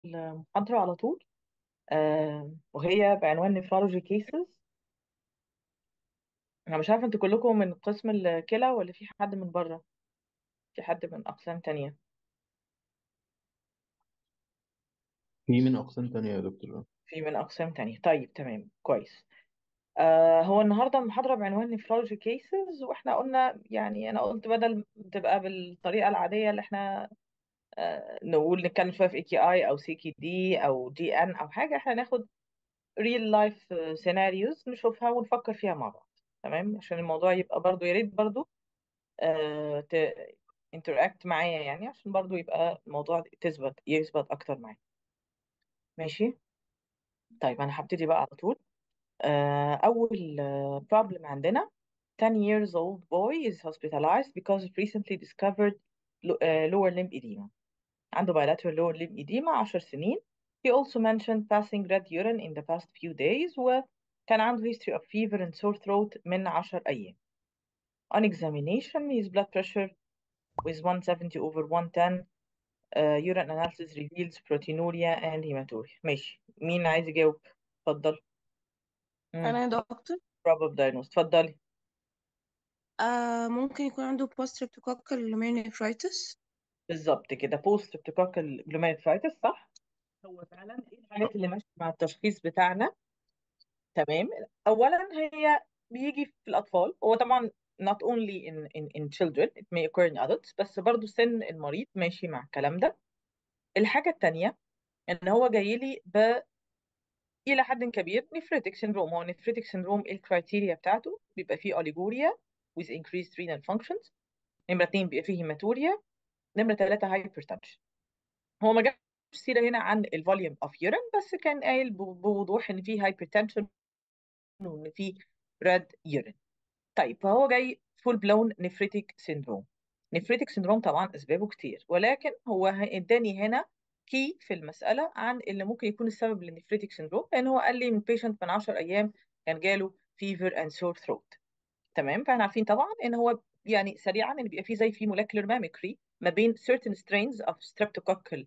المحاضرة على طول آه وهي بعنوان نفرولوجي كيسز أنا مش عارفة أنتوا كلكم من قسم الكلى ولا في حد من بره في حد من أقسام تانية في من أقسام تانية يا دكتور في من أقسام تانية طيب تمام كويس آه هو النهاردة المحاضرة بعنوان نفرولوجي كيسز وإحنا قلنا يعني أنا قلت بدل تبقى بالطريقة العادية اللي إحنا آه نقول نتكلم شوية في اي كي اي أو سي كي دي أو دي ان أو حاجة إحنا ناخد ريل لايف سيناريوز نشوفها ونفكر فيها مع بعض تمام عشان الموضوع يبقى برضو يا ريت برضو آه انتراكت معايا يعني عشان برضو يبقى الموضوع تثبت يثبت اكتر معايا ماشي طيب انا هبتدي بقى على طول آه اول آه problem عندنا 10 years old boy is hospitalized because of recently discovered lo- آه, lower limb edema عنده bilateral lower limb edema 10 سنين he also mentioned passing red urine in the past few days وكان عنده history of fever and sore throat من 10 أيام on examination his blood pressure was 170 over 110 uh, urine analysis reveals proteinuria and hematuria ماشي مين عايز يجاوب اتفضل انا امم يا دكتور probable diagnosis اتفضلي آه ممكن يكون عنده post streptococcal pneumonitis بالظبط كده post streptococcal glomerulitis صح هو فعلا ايه الحاجات اللي ماشيه مع التشخيص بتاعنا تمام اولا هي بيجي في الاطفال هو طبعا not only in in in children it may occur in adults بس برضو سن المريض ماشي مع الكلام ده الحاجه التانيه ان هو جاي لي ب الى حد كبير نفريتك سيندروم هو نفريتك سيندروم الكرايتيريا بتاعته بيبقى فيه اوليجوريا with increased renal functions نمره اتنين بيبقى فيه هيماتوريا نمره ثلاثه هايبرتنشن هو ما جابش سيره هنا عن الفوليوم اوف يورين بس كان قايل ب- بوضوح ان فيه هايبرتنشن وان فيه ريد يورين طيب فهو جاي فول بلون نفريتك سيندروم نفريتك سيندروم طبعا اسبابه كتير ولكن هو ه- اداني هنا كي في المساله عن اللي ممكن يكون السبب للنفريتك سيندروم لان هو قال لي من بيشنت من 10 ايام كان جاله فيفر اند سور ثروت تمام فاحنا عارفين طبعا ان هو يعني سريعا ان بيبقى فيه زي في molecular mimicry ما بين certain strains of streptococcal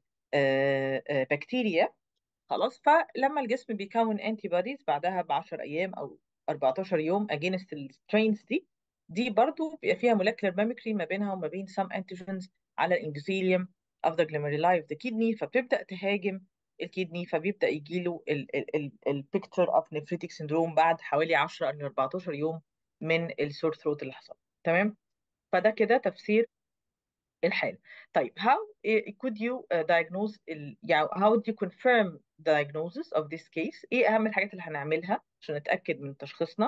بكتيريا خلاص فلما الجسم بيكون انتي بوديز بعدها ب 10 ايام او 14 يوم against السترينز دي دي برضو بيبقى فيها molecular mimicry ما بينها وما بين some antigens على الاندوثيليوم of the glomeruli of the kidney فبتبدأ تهاجم الكدني فبيبدأ يجي له البيكتشر اوف نفريتك سيندروم بعد حوالي 10 او 14 يوم من السور ثروت اللي حصل تمام فده كده تفسير الحالة طيب how eh, could you uh, diagnose ال... يعني how would you confirm diagnosis of this case ايه اهم الحاجات اللي هنعملها عشان نتأكد من تشخيصنا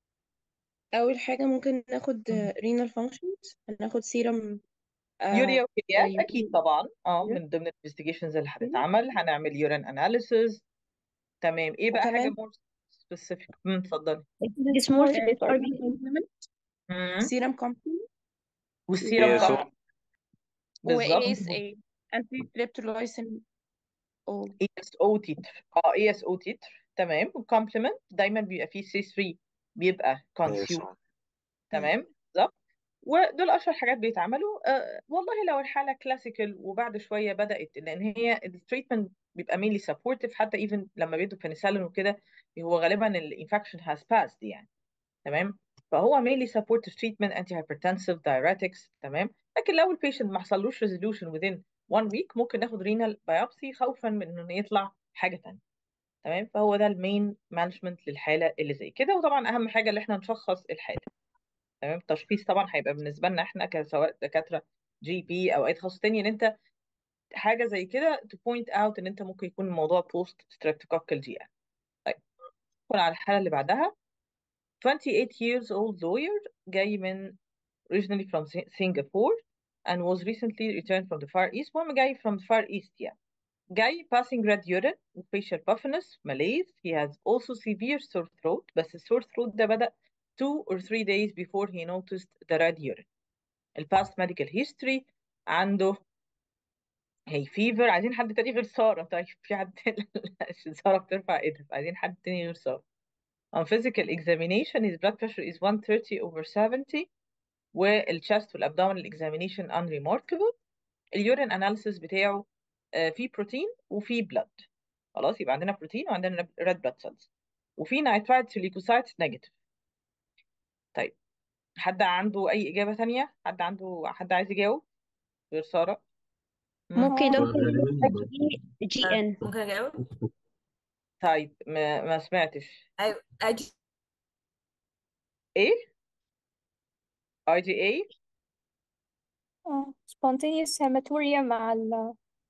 اول حاجه ممكن ناخد مم. renal functions هناخد سيرم يوريا آه وكريات اكيد يورين طبعا اه من ضمن الانفستيجيشنز اللي هتتعمل هنعمل يورين اناليسز تمام ايه بقى حاجة وكمان more specific امم اتفضلي اسمه اسمه SRB complement امم سيرم complement والسيرم هي كام صوت و بالظبط ASA anti streptolysin O اي اس او تيتر اه اي اس او تيتر تمام والكومبلمنت دايما بيبقى فيه سي 3 بيبقى هي كونسيوم صوت تمام بالظبط ودول اشهر حاجات بيتعملوا أه والله لو الحاله كلاسيكال وبعد شويه بدات لان هي التريتمنت بيبقى مينلي سبورتيف حتى ايفن لما بيدوا بنسلين وكده هو غالبا الانفكشن هاز باسد يعني تمام فهو mainly supportive treatment antihypertensive diuretics تمام لكن لو البيشنت ما حصلوش resolution within one week ممكن ناخد renal biopsy خوفا من انه يطلع حاجه تانية تمام فهو ده المين مانجمنت للحاله اللي زي كده وطبعا اهم حاجه اللي احنا نشخص الحاله تمام التشخيص طبعا هيبقى بالنسبه لنا احنا كسواء دكاتره جي بي او اي تخصص تاني ان انت حاجه زي كده to point out ان انت ممكن يكون الموضوع post streptococcal GI طيب ندخل على الحاله اللي بعدها 28 years old lawyer جاي من originally from Si- Singapore and was recently returned from the Far East المهم جاي from the Far East يعني جاي passing red urine facial puffiness malaise he has also severe sore throat بس السور throat ده بدأ two or three days before he noticed the red urine ال past medical history عنده هي فيفر عايزين حد تاني غير سارة طيب في حد عشان سارة بترفع ايدها عايزين حد تاني غير سارة on physical examination his blood pressure is 130 over 70 والchest والabdominal examination unremarkable اليورين اناليسيس بتاعه آه، في بروتين وفي بلاد خلاص يبقى عندنا بروتين وعندنا ريد بلاد سيلز وفي نيترايت ليكوسايتس نيجاتيف طيب حد عنده اي اجابه ثانيه حد عنده حد عايز يجاوب غير ساره مم. ممكن هو دكتور غالبا جي آه، ان ممكن أجاوب؟ طيب ما, ما سمعتش أيوة أجي ايه اي جي اي اه spontaneous hematuria مع ال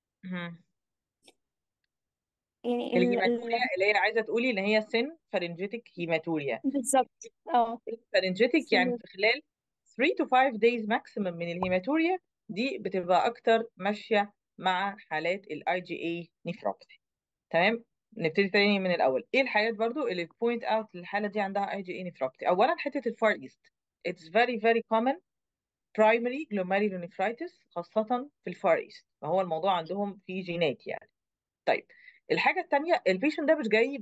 يعني ال الهيماتوريا ال اللي هي عايزه تقولي ان هي سن فارنجيتك هيماتوريا بالظبط اه فارنجيتك يعني سن في خلال 3 to 5 days maximum من الهيماتوريا دي بتبقى اكتر ماشيه مع حالات الاي جي اي نيفروباثي تمام نبتدي تاني من الاول ايه الحالات برضو اللي بوينت اوت الحاله دي عندها اي جي اي نيفروباثي اولا حته الفار ايست it's very very common primary glomerulonephritis خاصه في الفار ايست فهو الموضوع عندهم في جينات يعني طيب الحاجه الثانيه البيشنت ده مش جاي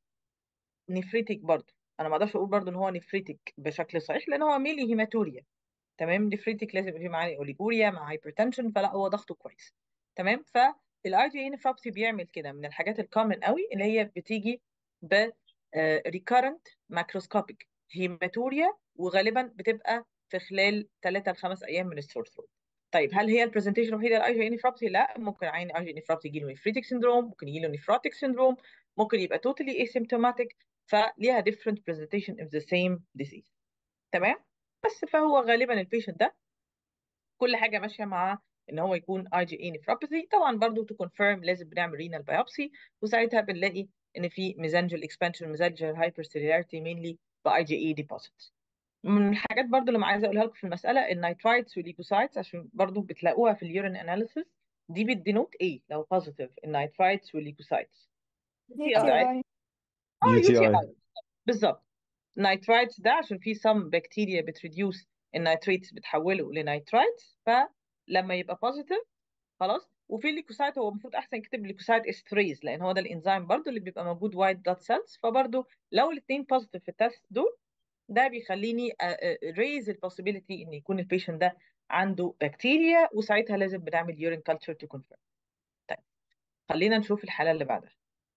بنفريتك برضو انا ما اقدرش اقول برضو ان هو نفريتك بشكل صحيح لان هو ميلي هيماتوريا تمام نفريتك لازم يبقى في معاه اوليجوريا مع هايبرتنشن فلا هو ضغطه كويس تمام فالاي جي اي نفروباثي بيعمل كده من الحاجات الكومن قوي اللي هي بتيجي ب ريكارنت ماكروسكوبيك هيماتوريا وغالبا بتبقى في خلال 3 ل 5 ايام من السور ثروت طيب هل هي البرزنتيشن الوحيده للاي جي اي نفروباثي لا ممكن عين اي جي اي نفروباثي يجي له نفريتك سيندروم ممكن يجي له نفروتيك سيندروم ممكن يبقى totally asymptomatic فليها different presentation of the same disease تمام بس فهو غالبا البيشنت ده كل حاجه ماشيه مع ان هو يكون اي جي اي نفروباثي طبعا برضو تو كونفيرم لازم بنعمل رينال بايوبسي وساعتها بنلاقي ان في ميزانجل اكسبانشن ميزانجل هايبرسيلولاريتي مينلي باي جي اي ديبوزيتس من الحاجات برضو اللي عايزه اقولها لكم في المساله النيترايتس والليكوسايتس عشان برضو بتلاقوها في اليورين اناليسيس دي بتدينوت ايه لو بوزيتيف النيترايتس والليكوسايتس يو تي طيب اي اه يو يو تي تي اي اي بالظبط نيترايتس ده عشان في some بكتيريا بتريديوس النيتريتس بتحوله لنيترايتس فلما يبقى بوزيتيف خلاص وفي الليكوسايت هو المفروض احسن يكتب ليكوسايت استريز لان هو ده الانزيم برضو اللي بيبقى موجود وايت بلاد سيلز فبرضو لو الاثنين بوزيتيف في التست دول ده بيخليني ريز البوسيبيليتي ان يكون البيشنت ده عنده بكتيريا وساعتها لازم بنعمل يورين كلتشر تو كونفيرم طيب خلينا نشوف الحاله اللي بعدها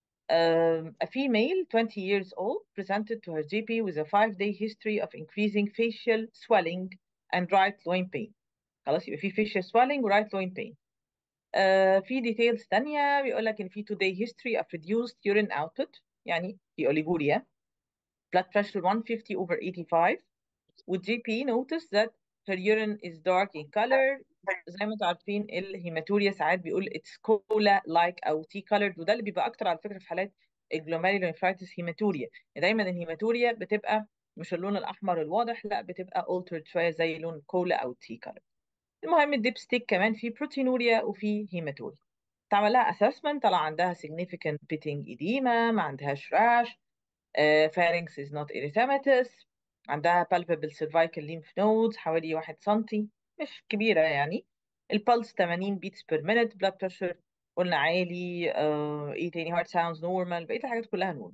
Um, a female, 20 years old, presented to her GP with a five-day history of increasing facial swelling and right loin pain. خلاص يبقى في facial swelling و right loin pain. Uh, في details تانية بيقول لك إن في two-day history of reduced urine output يعني في oliguria, blood pressure 150 over 85, والجي بي noticed that her urine is dark in color زي ما انتم عارفين الهيماتوريا ساعات بيقول it's cola like او tea colored وده اللي بيبقى اكتر على فكره في حالات الجلوميرولونيفرايتس هيماتوريا دايما الهيماتوريا بتبقى مش اللون الاحمر الواضح لا بتبقى altered شويه زي لون كولا او tea color المهم الديب ستيك كمان في بروتينوريا وفي هيماتوريا اتعمل لها assessment طلع عندها significant pitting edema ما عندهاش rash uh, pharynx is not erythematous عندها palpable cervical lymph nodes حوالي 1 سنتي مش كبيرة يعني البلس 80 beats per minute blood pressure قلنا عالي آه، ايه تاني heart sounds normal بقية الحاجات كلها نورمال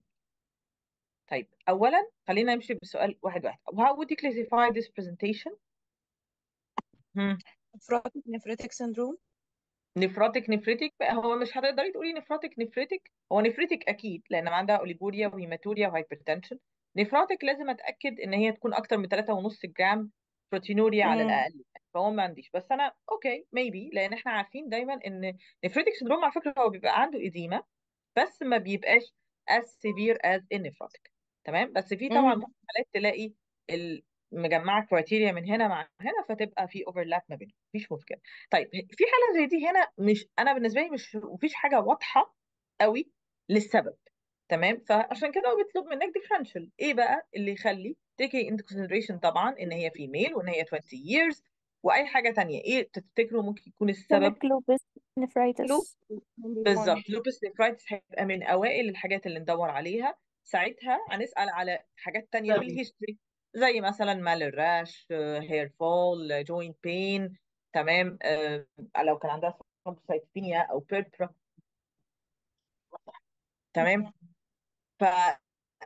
طيب أولا خلينا نمشي بسؤال واحد واحد how would you classify this presentation؟ هم. nephrotic nephritic syndrome نفراتك نفريتك بقى هو مش هتقدري تقولي نفراتك نفريتك هو نفريتك اكيد لان عندها اوليجوريا وهيماتوريا وهايبرتنشن نفراتك لازم اتاكد ان هي تكون اكتر من 3.5 جرام بروتينوريا على مم. الاقل فهو ما عنديش بس انا اوكي ميبي لان احنا عارفين دايما ان نفريتك سندروم على فكره هو بيبقى عنده اديمه بس ما بيبقاش as severe as النفراتك تمام بس في طبعا مم. ممكن حالات تلاقي ال- مجمعه كرايتيريا من هنا مع هنا فتبقى في اوفرلاب ما بينهم مفيش مشكله طيب في حاله زي دي هنا مش انا بالنسبه لي مش مفيش حاجه واضحه قوي للسبب تمام فعشان كده هو بيطلب منك ديفرنشال ايه بقى اللي يخلي تيكي انت كونسيدريشن طبعا ان هي فيميل وان هي 20 years واي حاجه تانية ايه تفتكروا ممكن يكون السبب chronic lupus لوب nephritis بالظبط لوبس نيفرايتس هيبقى من اوائل الحاجات اللي ندور عليها ساعتها هنسال على حاجات تانية في الهيستوري زي مثلا مال الراش هير فول جوينت بين تمام آه، لو كان عندها ثرومبوسايتوبينيا او بيربرا تمام ف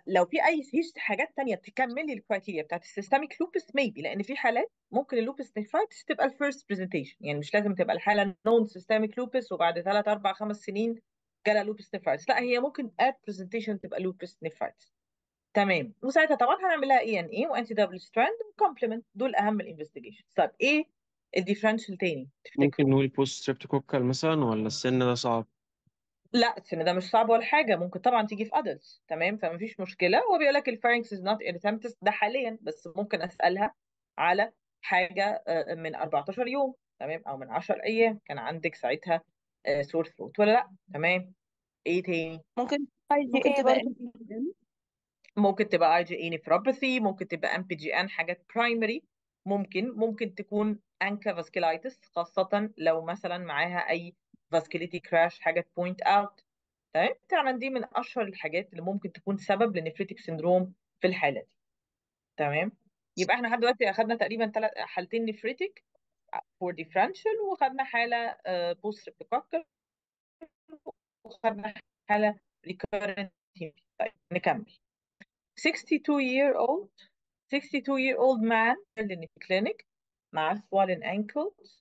فلو في اي في حاجات تانية تكمل لي الكرايتيريا بتاعت السيستميك لوبس ميبي لان في حالات ممكن اللوبس نيفرايتس تبقى الفيرست برزنتيشن يعني مش لازم تبقى الحاله نون سيستميك لوبس وبعد 3 4 5 سنين جالها لوبس نيفرايتس لا هي ممكن ات برزنتيشن تبقى لوبس نيفرايتس تمام وساعتها طبعا هنعمل لها اي ان اي وانتي دبل ستراند وكومبلمنت دول اهم الانفستيجيشن طيب ايه الديفرنشال تاني ممكن تفتكروا نقول بوست ستريبتوكوكال مثلا ولا السن ده صعب لا السن ده مش صعب ولا حاجه ممكن طبعا تيجي في adults تمام فما فيش مشكله هو بيقول لك الفارنكس is not erythematous ده حاليا بس ممكن اسالها على حاجه آه، من 14 يوم تمام او من 10 ايام كان عندك ساعتها سور ثروت ولا لا تمام ايه تاني ممكن اي جي ممكن اي تبقى برضه ممكن تبقى اي جي اي نيفروباثي ممكن تبقى ام بي جي ان حاجات برايمري ممكن ممكن تكون انكا فاسكولايتس خاصه لو مثلا معاها اي فاسكوليتي كراش حاجه بوينت اوت تمام فعلا دي من اشهر الحاجات اللي ممكن تكون سبب لنفريتك سندروم في الحاله دي تمام يبقى احنا لحد دلوقتي اخدنا تقريبا ثلاث حالتين نفريتك فور ديفرنشال وخدنا حاله بوست ريبتوكوكال وخدنا حاله ريكورنت طيب نكمل 62 year old 62 year old man in the clinic مع swollen ankles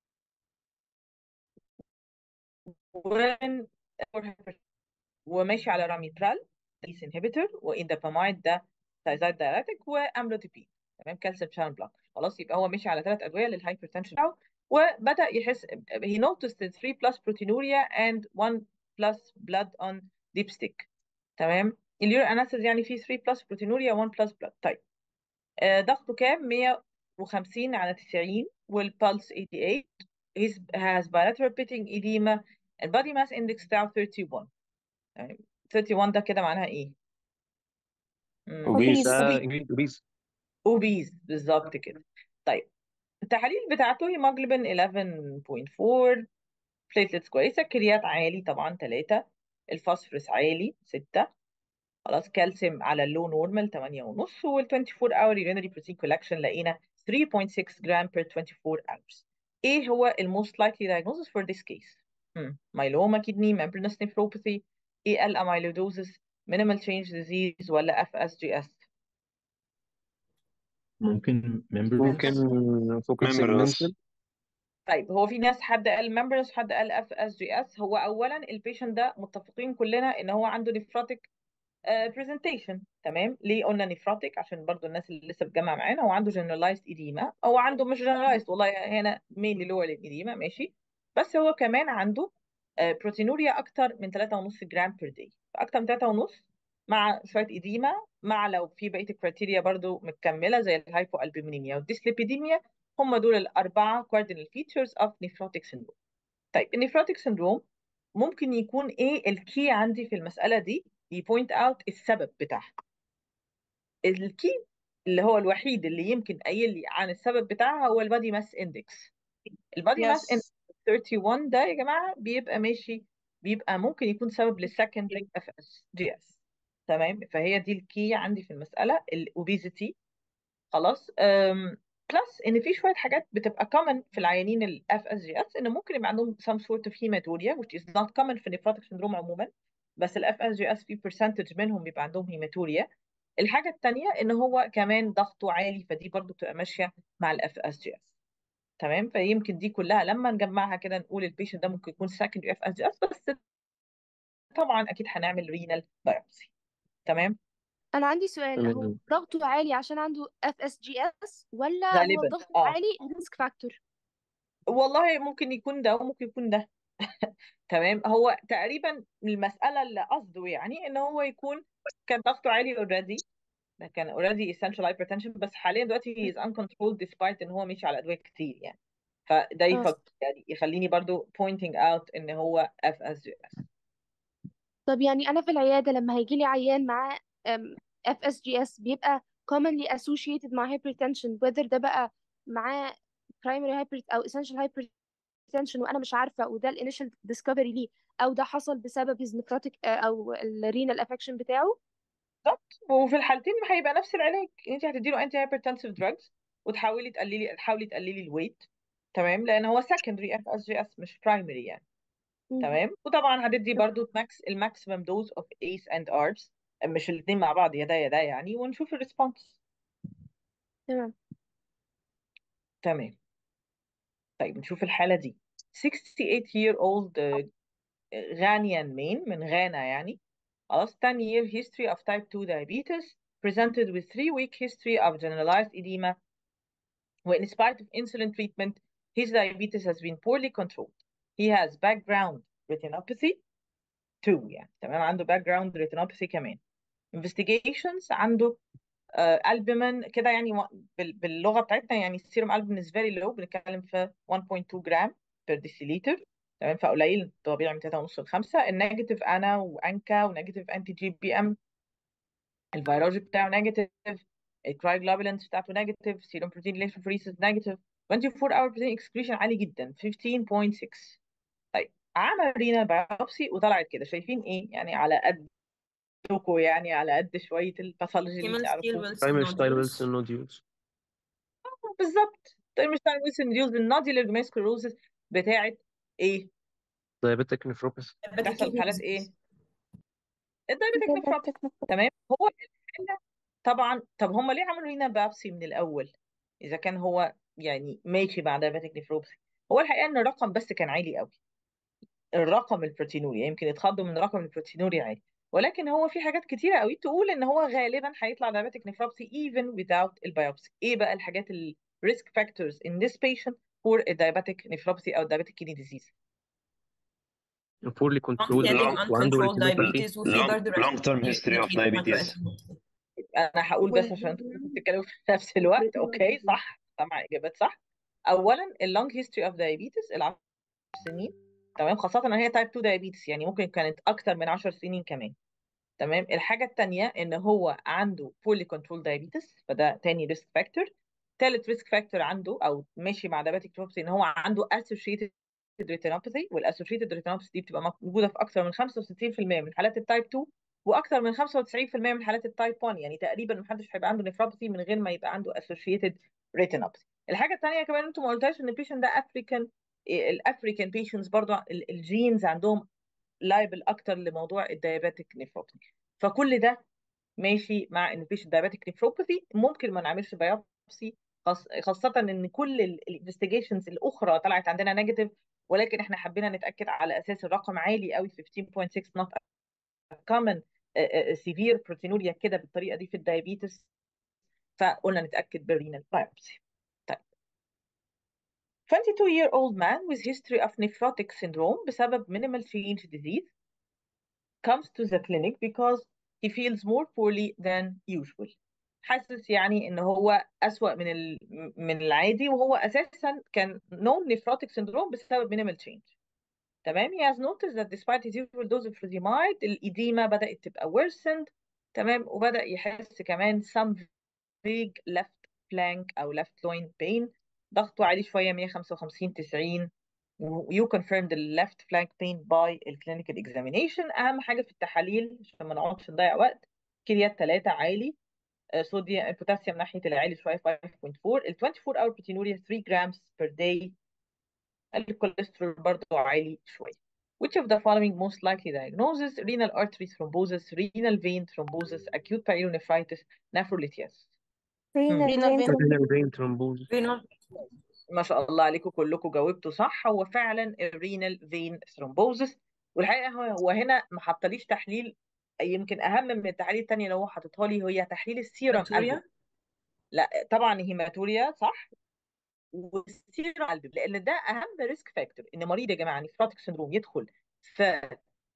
when وماشي على راميترال ديس انهبيتور واندابامايد ده ثايزايد دايريتك واملوديبين تمام كالسيوم شانل بلوكر خلاص يبقى هو ماشي على ثلاث ادويه للهايبرتنشن بتاعه وبدا يحس he noticed 3 plus proteinuria and 1 plus blood on dipstick تمام اليورين اناليسيس يعني فيه 3 plus proteinuria 1 plus blood طيب آه، ضغطه كام 150 على 90 والبلس 88 he has bilateral pitting edema البادي ماس اندكس بتاعه 31 يعني 31 ده كده معناها ايه؟ مم. اوبيس obese. اه انجليزي اوبيس اوبيز بالظبط كده طيب التحاليل بتاعته هيموجلوبين 11.4 بليتلتس كويسه كريات عالي طبعا 3 الفوسفورس عالي 6 خلاص كالسيوم على اللو نورمال 8 ونص وال 24 اور urinary protein collection لقينا 3.6 جرام per 24 hours ايه هو الموست likely diagnosis for this case؟ مم. myeloma kidney membranous nephropathy AL amyloidosis minimal change disease ولا FSGS ممكن membranous ممكن فوكال membranous سيجمنتال طيب هو في ناس حد قال membranous حد قال FSGS هو اولا البيشنت ده متفقين كلنا ان هو عنده نفروتيك برزنتيشن تمام ليه قلنا نفروتيك عشان برضو الناس اللي لسه بتجمع معانا هو عنده generalized edema هو عنده مش generalized والله هنا mainly lower edema ماشي بس هو كمان عنده بروتينوريا اكتر من 3.5 جرام بير داي فاكتر من 3.5 مع شويه اديما مع لو في بقيه الكريتيريا برضو مكمله زي الهايبو البومينيميا والديسليبيديميا هم دول الاربعه cardinal features of nephrotic syndrome طيب النيفروتيك سندروم ممكن يكون ايه الكي عندي في المساله دي يبوينت اوت السبب بتاعها الكي اللي هو الوحيد اللي يمكن قايل لي عن السبب بتاعها هو البادي ماس اندكس البادي ماس Yes. اندكس 31 ده يا جماعه بيبقى ماشي بيبقى ممكن يكون سبب للسكندري اف اس جي اس تمام فهي دي الكي عندي في المساله الاوبيزيتي خلاص بلس ان في شويه حاجات بتبقى common في العيانين الاف اس جي اس ان ممكن يبقى عندهم some sort of hematuria which is not common في nephrotic syndrome عموما بس الاف اس جي اس في percentage منهم بيبقى عندهم هيماتوريا الحاجه الثانيه ان هو كمان ضغطه عالي فدي برضو بتبقى ماشيه مع الاف اس جي اس تمام فيمكن دي كلها لما نجمعها كده نقول البيشنت ده ممكن يكون secondary اف اس جي اس بس طبعا اكيد هنعمل رينال بايوبسي تمام انا عندي سؤال هو تمام ضغطه عالي عشان عنده اف اس جي اس ولا هو غالبا ضغطه اه عالي ريسك فاكتور والله ممكن يكون ده وممكن يكون ده تمام هو تقريبا المسألة اللي قصده يعني ان هو يكون كان ضغطه عالي اوريدي ده كان اوريدي essential hypertension بس حاليا دلوقتي he is uncontrolled despite ان هو ماشي على ادوية كتير يعني فده اه يفكر يعني يخليني برضو pointing out ان هو FSGS طب يعني انا في العياده لما هيجي لي عيان معاه اف اس جي اس بيبقى commonly associated مع hypertension whether ده بقى معاه primary hyper او essential hypertension وانا مش عارفه وده الانيشال discovery ليه او ده حصل بسبب his nephrotic آه، او الرينال افكشن بتاعه بالظبط وفي الحالتين هيبقى نفس العلاج انت هتديله انتي هايبرتنسيف دراجز وتحاولي تقللي تحاولي تقللي الويت تمام لان هو secondary FSGS مش primary يعني مم. تمام وطبعا هتدي برضو ماكس الماكسيمم دوز اوف ايس اند اربس مش الاثنين مع بعض يا ده يا ده يعني ونشوف الريسبونس تمام تمام طيب نشوف الحالة دي 68 year old uh, Ghanaian male من غانا يعني خلاص 10 year history of type 2 diabetes presented with 3 week history of generalized edema وin spite of insulin treatment his diabetes has been poorly controlled he has background retinopathy 2 يعني تمام عنده background retinopathy كمان investigations عنده البومين كده يعني و- بال- باللغه بتاعتنا يعني السيروم البومين is very low بنتكلم في 1.2 جرام per deciliter تمام فقليل طبيعي من 3.5 ل 5 النيجاتيف انا وانكا ونيجاتيف انتي جي بي ام الفيروج بتاعه نيجاتيف الكرايجلوبولينز بتاعته نيجاتيف سيروم بروتين ليشوفوريسيس نيجاتيف 24 اور بروتين اكسكريشن عالي جدا 15.6 طيب عمل رينال بايوبسي وطلعت كده شايفين ايه يعني على قدكم يعني على قد شويه الباثولوجي اللي كمان ستيل تعرفوه ويلسون تايمر ستايل نوديولز ويلسون نوديولز بالظبط طيب مش بتاع ويلسون ديوز النادي للجماسكلوروزس بتاعت ايه دايابيتك نفروباثي بتحصل في حالات ايه الدايبيتك نفروباثي diabetic nephropathy. تمام هو الحاله طبعا طب هم ليه عملوا رينا بابسي من الاول اذا كان هو يعني ماشي مع دايبيتك نفروباثي هو الحقيقه ان الرقم بس كان عالي قوي الرقم البروتينوري يمكن يتخضوا من رقم البروتينوري عالي ولكن هو في حاجات كتيره قوي تقول ان هو غالبا هيطلع diabetic nephropathy even without البيوبسي ايه بقى الحاجات ال risk factors in this patient for a diabetic nephropathy او diabetic kidney disease poorly controlled long-standing وعنده uncontrolled retinopathy diabetes وفي long برضه long term history of diabetes انا هقول بس عشان انتوا كنتوا بتتكلموا في نفس الوقت اوكي صح سامع اجابات صح اولا اللونج هيستوري اوف دايابيتس العشر سنين تمام خاصه ان هي تايب 2 دايابيتس يعني ممكن كانت اكتر من 10 سنين كمان تمام الحاجه الثانيه ان هو عنده فولي كنترول دايابيتس فده تاني ريسك فاكتور ثالث ريسك فاكتور عنده او ماشي مع دايابيتك نيوروباثي ان هو عنده اسوشيتد ريتينوباثي والاسوشيتد ريتينوباثي دي بتبقى موجوده في اكثر من 65% من حالات التايب 2 واكثر من 95% من حالات التايب 1 يعني تقريبا ما حدش هيبقى عنده نيفروباثي من غير ما يبقى عنده اسوشيتد ريتينوباثي الحاجه الثانيه كمان انتم ما قلتهاش ان البيشنت ده افريكان الافريكان بيشنتس برضو ال- الجينز عندهم لايبل اكتر لموضوع الدايابيتك نيفروباثي فكل ده ماشي مع ان البيشنت دايابيتك نيفروباثي ممكن ما نعملش بايوبسي خاصة ان كل الانفستيجيشنز الاخرى طلعت عندنا نيجاتيف ولكن احنا حبينا نتاكد على اساس الرقم عالي قوي 15.6 not common سيفير بروتينوريا كده بالطريقه دي في الدايابيتس فقلنا نتاكد بالرينال بايوبسي طيب 22 year old man with history of nephrotic syndrome بسبب minimal change disease comes to the clinic because he feels more poorly than usual حاسس يعني ان هو اسوأ من ال... من العادي وهو اساسا كان known nephrotic syndrome بسبب minimal change تمام he has noticed that despite his usual dose of furosemide الإديمة بدأت تبقى worsened تمام وبدأ يحس كمان some vague left flank أو left loin pain ضغطه عالي شوية 155 90 و- you confirmed the left flank pain by ال clinical examination أهم حاجة في التحاليل عشان ما نقعدش نضيع وقت كريات 3 عالي آه، صوديوم البوتاسيوم ناحية العالي شوية 5.4 ال 24 hour proteinuria 3 grams per day الكوليسترول برضه عالي شوية. Which of the following most likely diagnosis? Renal artery thrombosis, renal vein thrombosis, acute pyelonephritis, nephrolithiasis. renal renal vein vein renal vein thrombosis renal ما شاء الله عليكم كلكم جاوبتوا صح هو فعلا الرينال فين ثرومبوزس والحقيقة هو هو هنا ما حطليش تحليل يمكن أهم من التحاليل التانية اللي هو حاططها لي هي تحليل السيرم هيماتوريا لا طبعا هيماتوريا صح والسيرم قلب لان ده اهم ريسك فاكتور ان مريض يا جماعه نيفروتيك سندروم يدخل في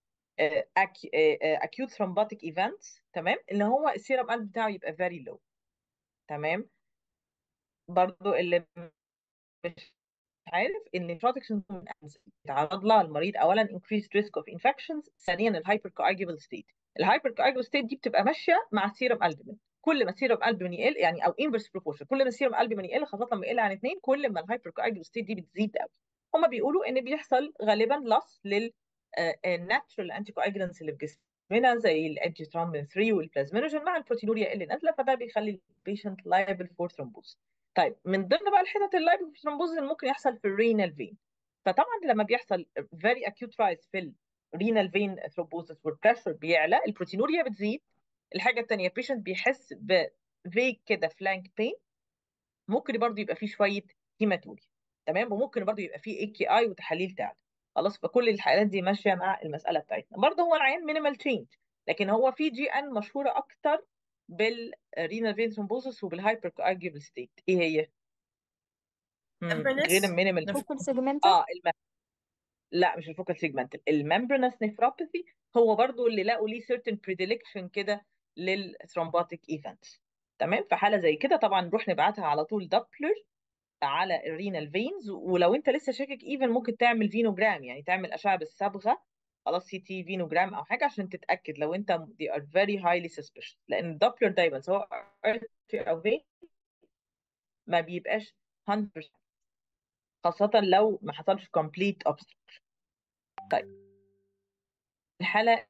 اكيوت ثرومباتيك ايفنتس تمام اللي هو السيرم قلب بتاعه يبقى فيري لو تمام برضو اللي مش عارف ان نيفروتيك سندروم يتعرض لها المريض اولا increased risk of infections ثانيا الهايبر coagulable state الهايبر coagulable state دي بتبقى ماشيه مع السيرم البومين كل ما السيرم البومين يقل يعني او inverse proportion كل ما السيرم البومين يقل خاصه لما يقل عن اثنين كل ما الهايبر coagulable state دي بتزيد قوي هما بيقولوا ان بيحصل غالبا loss لل الناتشرال انتي كواجولانتس اللي في جسمنا زي الانتيسترامين 3 والبلازمينوجين مع البروتينوريا اللي نازله فده بيخلي البيشنت liable for thrombosis طيب من ضمن بقى الحتت اللايبل في ثرومبوزس اللي ممكن يحصل في الرينال فين فطبعا لما بيحصل very acute rise في الرينال فين ثرومبوزس والبريشر بيعلى البروتينوريا بتزيد الحاجه الثانيه patient بيحس ب vague كده flank pain ممكن برضه يبقى فيه شويه هيماتوري تمام وممكن برضه يبقى فيه اي كي اي وتحاليل تعب خلاص فكل الحالات دي ماشيه مع المساله بتاعتنا برضه هو العيان مينيمال تشينج لكن هو في جي ان مشهوره اكتر بالرينال فين ثرومبوسس وبالهايبر كواجيبل ستيت ايه هي؟ مم. غير المينيمال فوكال سيجمنتال اه الم... لا مش الفوكال سيجمنتال الممبرنس نيفروباثي هو برضو اللي لقوا ليه certain predilection كده للثرومبوتيك ايفنتس تمام في حاله زي كده طبعا نروح نبعتها على طول دابلر على الرينال فينز ولو انت لسه شاكك ايفن ممكن تعمل فينوجرام يعني تعمل اشعه بالصبغه خلاص سي تي فينوجرام او حاجه عشان تتاكد لو انت they are very highly suspicious لان الدوبلر دايما سواء artery او vein ما بيبقاش 100% خاصه لو ما حصلش complete obstruction طيب الحاله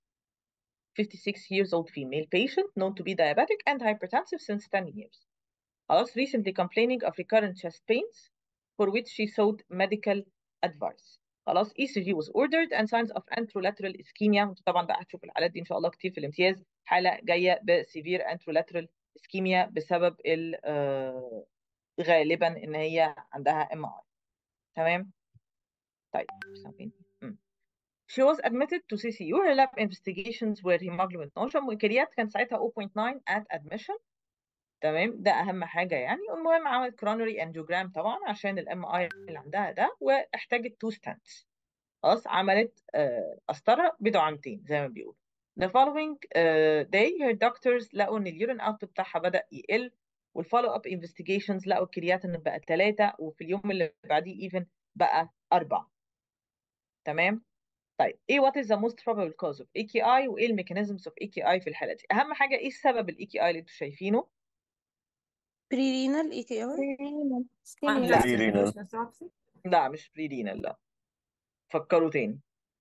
56 years old female patient known to be diabetic and hypertensive since 10 years. خلاص recently complaining of recurrent chest pains for which she sought medical advice. خلاص ECG was ordered and signs of anterolateral ischemia وانتوا طبعا بقى هتشوفوا الحالات دي ان شاء الله كتير في الامتياز حالة جاية بسيفير anterolateral ischemia بسبب ال آه، غالبا ان هي عندها MI تمام طيب سامعين؟ مم. She was admitted to CCU. Her lab investigations were hemoglobin nausea. وكريات كان ساعتها 0.9 at admission. تمام ده أهم حاجة يعني. والمهم عملت coronary angiogram طبعا عشان الام اي اللي عندها ده واحتاجت two stents. خلاص عملت آه، قسطرة بدعامتين زي ما بيقولوا. The following uh, day her doctors لقوا إن اليورين output بتاعها بدأ يقل والفولو اب investigations لقوا الكرياتين بقى ثلاثة وفي اليوم اللي بعديه even بقى أربعة. تمام؟ طيب ايه what is the most probable cause of AKI وايه الميكانيزمز of AKI في الحالة دي اهم حاجة ايه السبب ال AKI اللي انتوا شايفينه بريرينال اي كي ار renal لا ischemia Renal. لا مش بريدينال لا فكروا تاني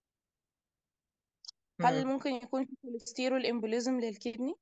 هل مم. ممكن يكون في كوليسترول امبوليزم للكدني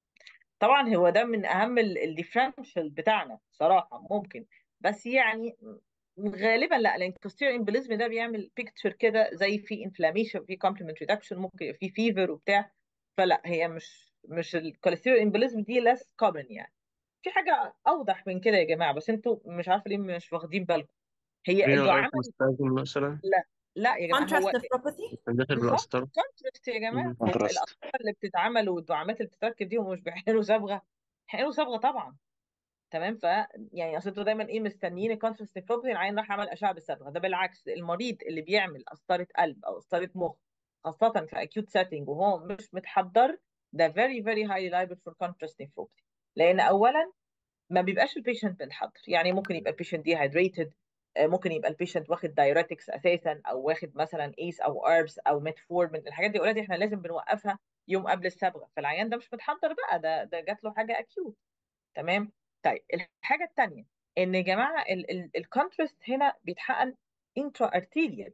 طبعا هو ده من اهم الديفرنشال بتاعنا صراحة ممكن بس يعني غالبا لا لان الكوستير امبليزم ده بيعمل بيكتشر كده زي في انفلاميشن في كومبلمنت ريدكشن ممكن يبقى في فيفر وبتاع فلا هي مش مش الكوليسترول امبليزم دي less common يعني في حاجة أوضح من كده يا جماعة بس أنتوا مش عارفة ليه مش واخدين بالكم هي رينال الدعامة ارتري ستازم مثلا لا لا يا جماعة هو كان داخل بالظبط بالقسطرة كونتراست يا جماعة مم. هو Contrast. الأطفال اللي بتتعمل والدعامات اللي بتتركب دي هم مش بيحقنوا صبغة بيحقنوا صبغة طبعا تمام ف يعني اصل انتوا دايما ايه مستنيين الكونتراست نيفروباثي العين راح عمل اشعه بالصبغه ده بالعكس المريض اللي بيعمل قسطره قلب او قسطره مخ خاصه في acute setting وهو مش متحضر ده very very highly liable for contrast nephropathy لان اولا ما بيبقاش البيشنت متحضر يعني ممكن يبقى البيشنت ديهايدريتد ممكن يبقى البيشنت واخد دايوريتكس اساسا او واخد مثلا ايس او اربس او ميتفورمين الحاجات دي اوريدي احنا لازم بنوقفها يوم قبل الصبغه فالعيان ده مش متحضر بقى ده ده جات له حاجه اكيوت تمام طيب الحاجه الثانيه ان يا جماعه الكونتراست هنا بيتحقن انترا ارتيريال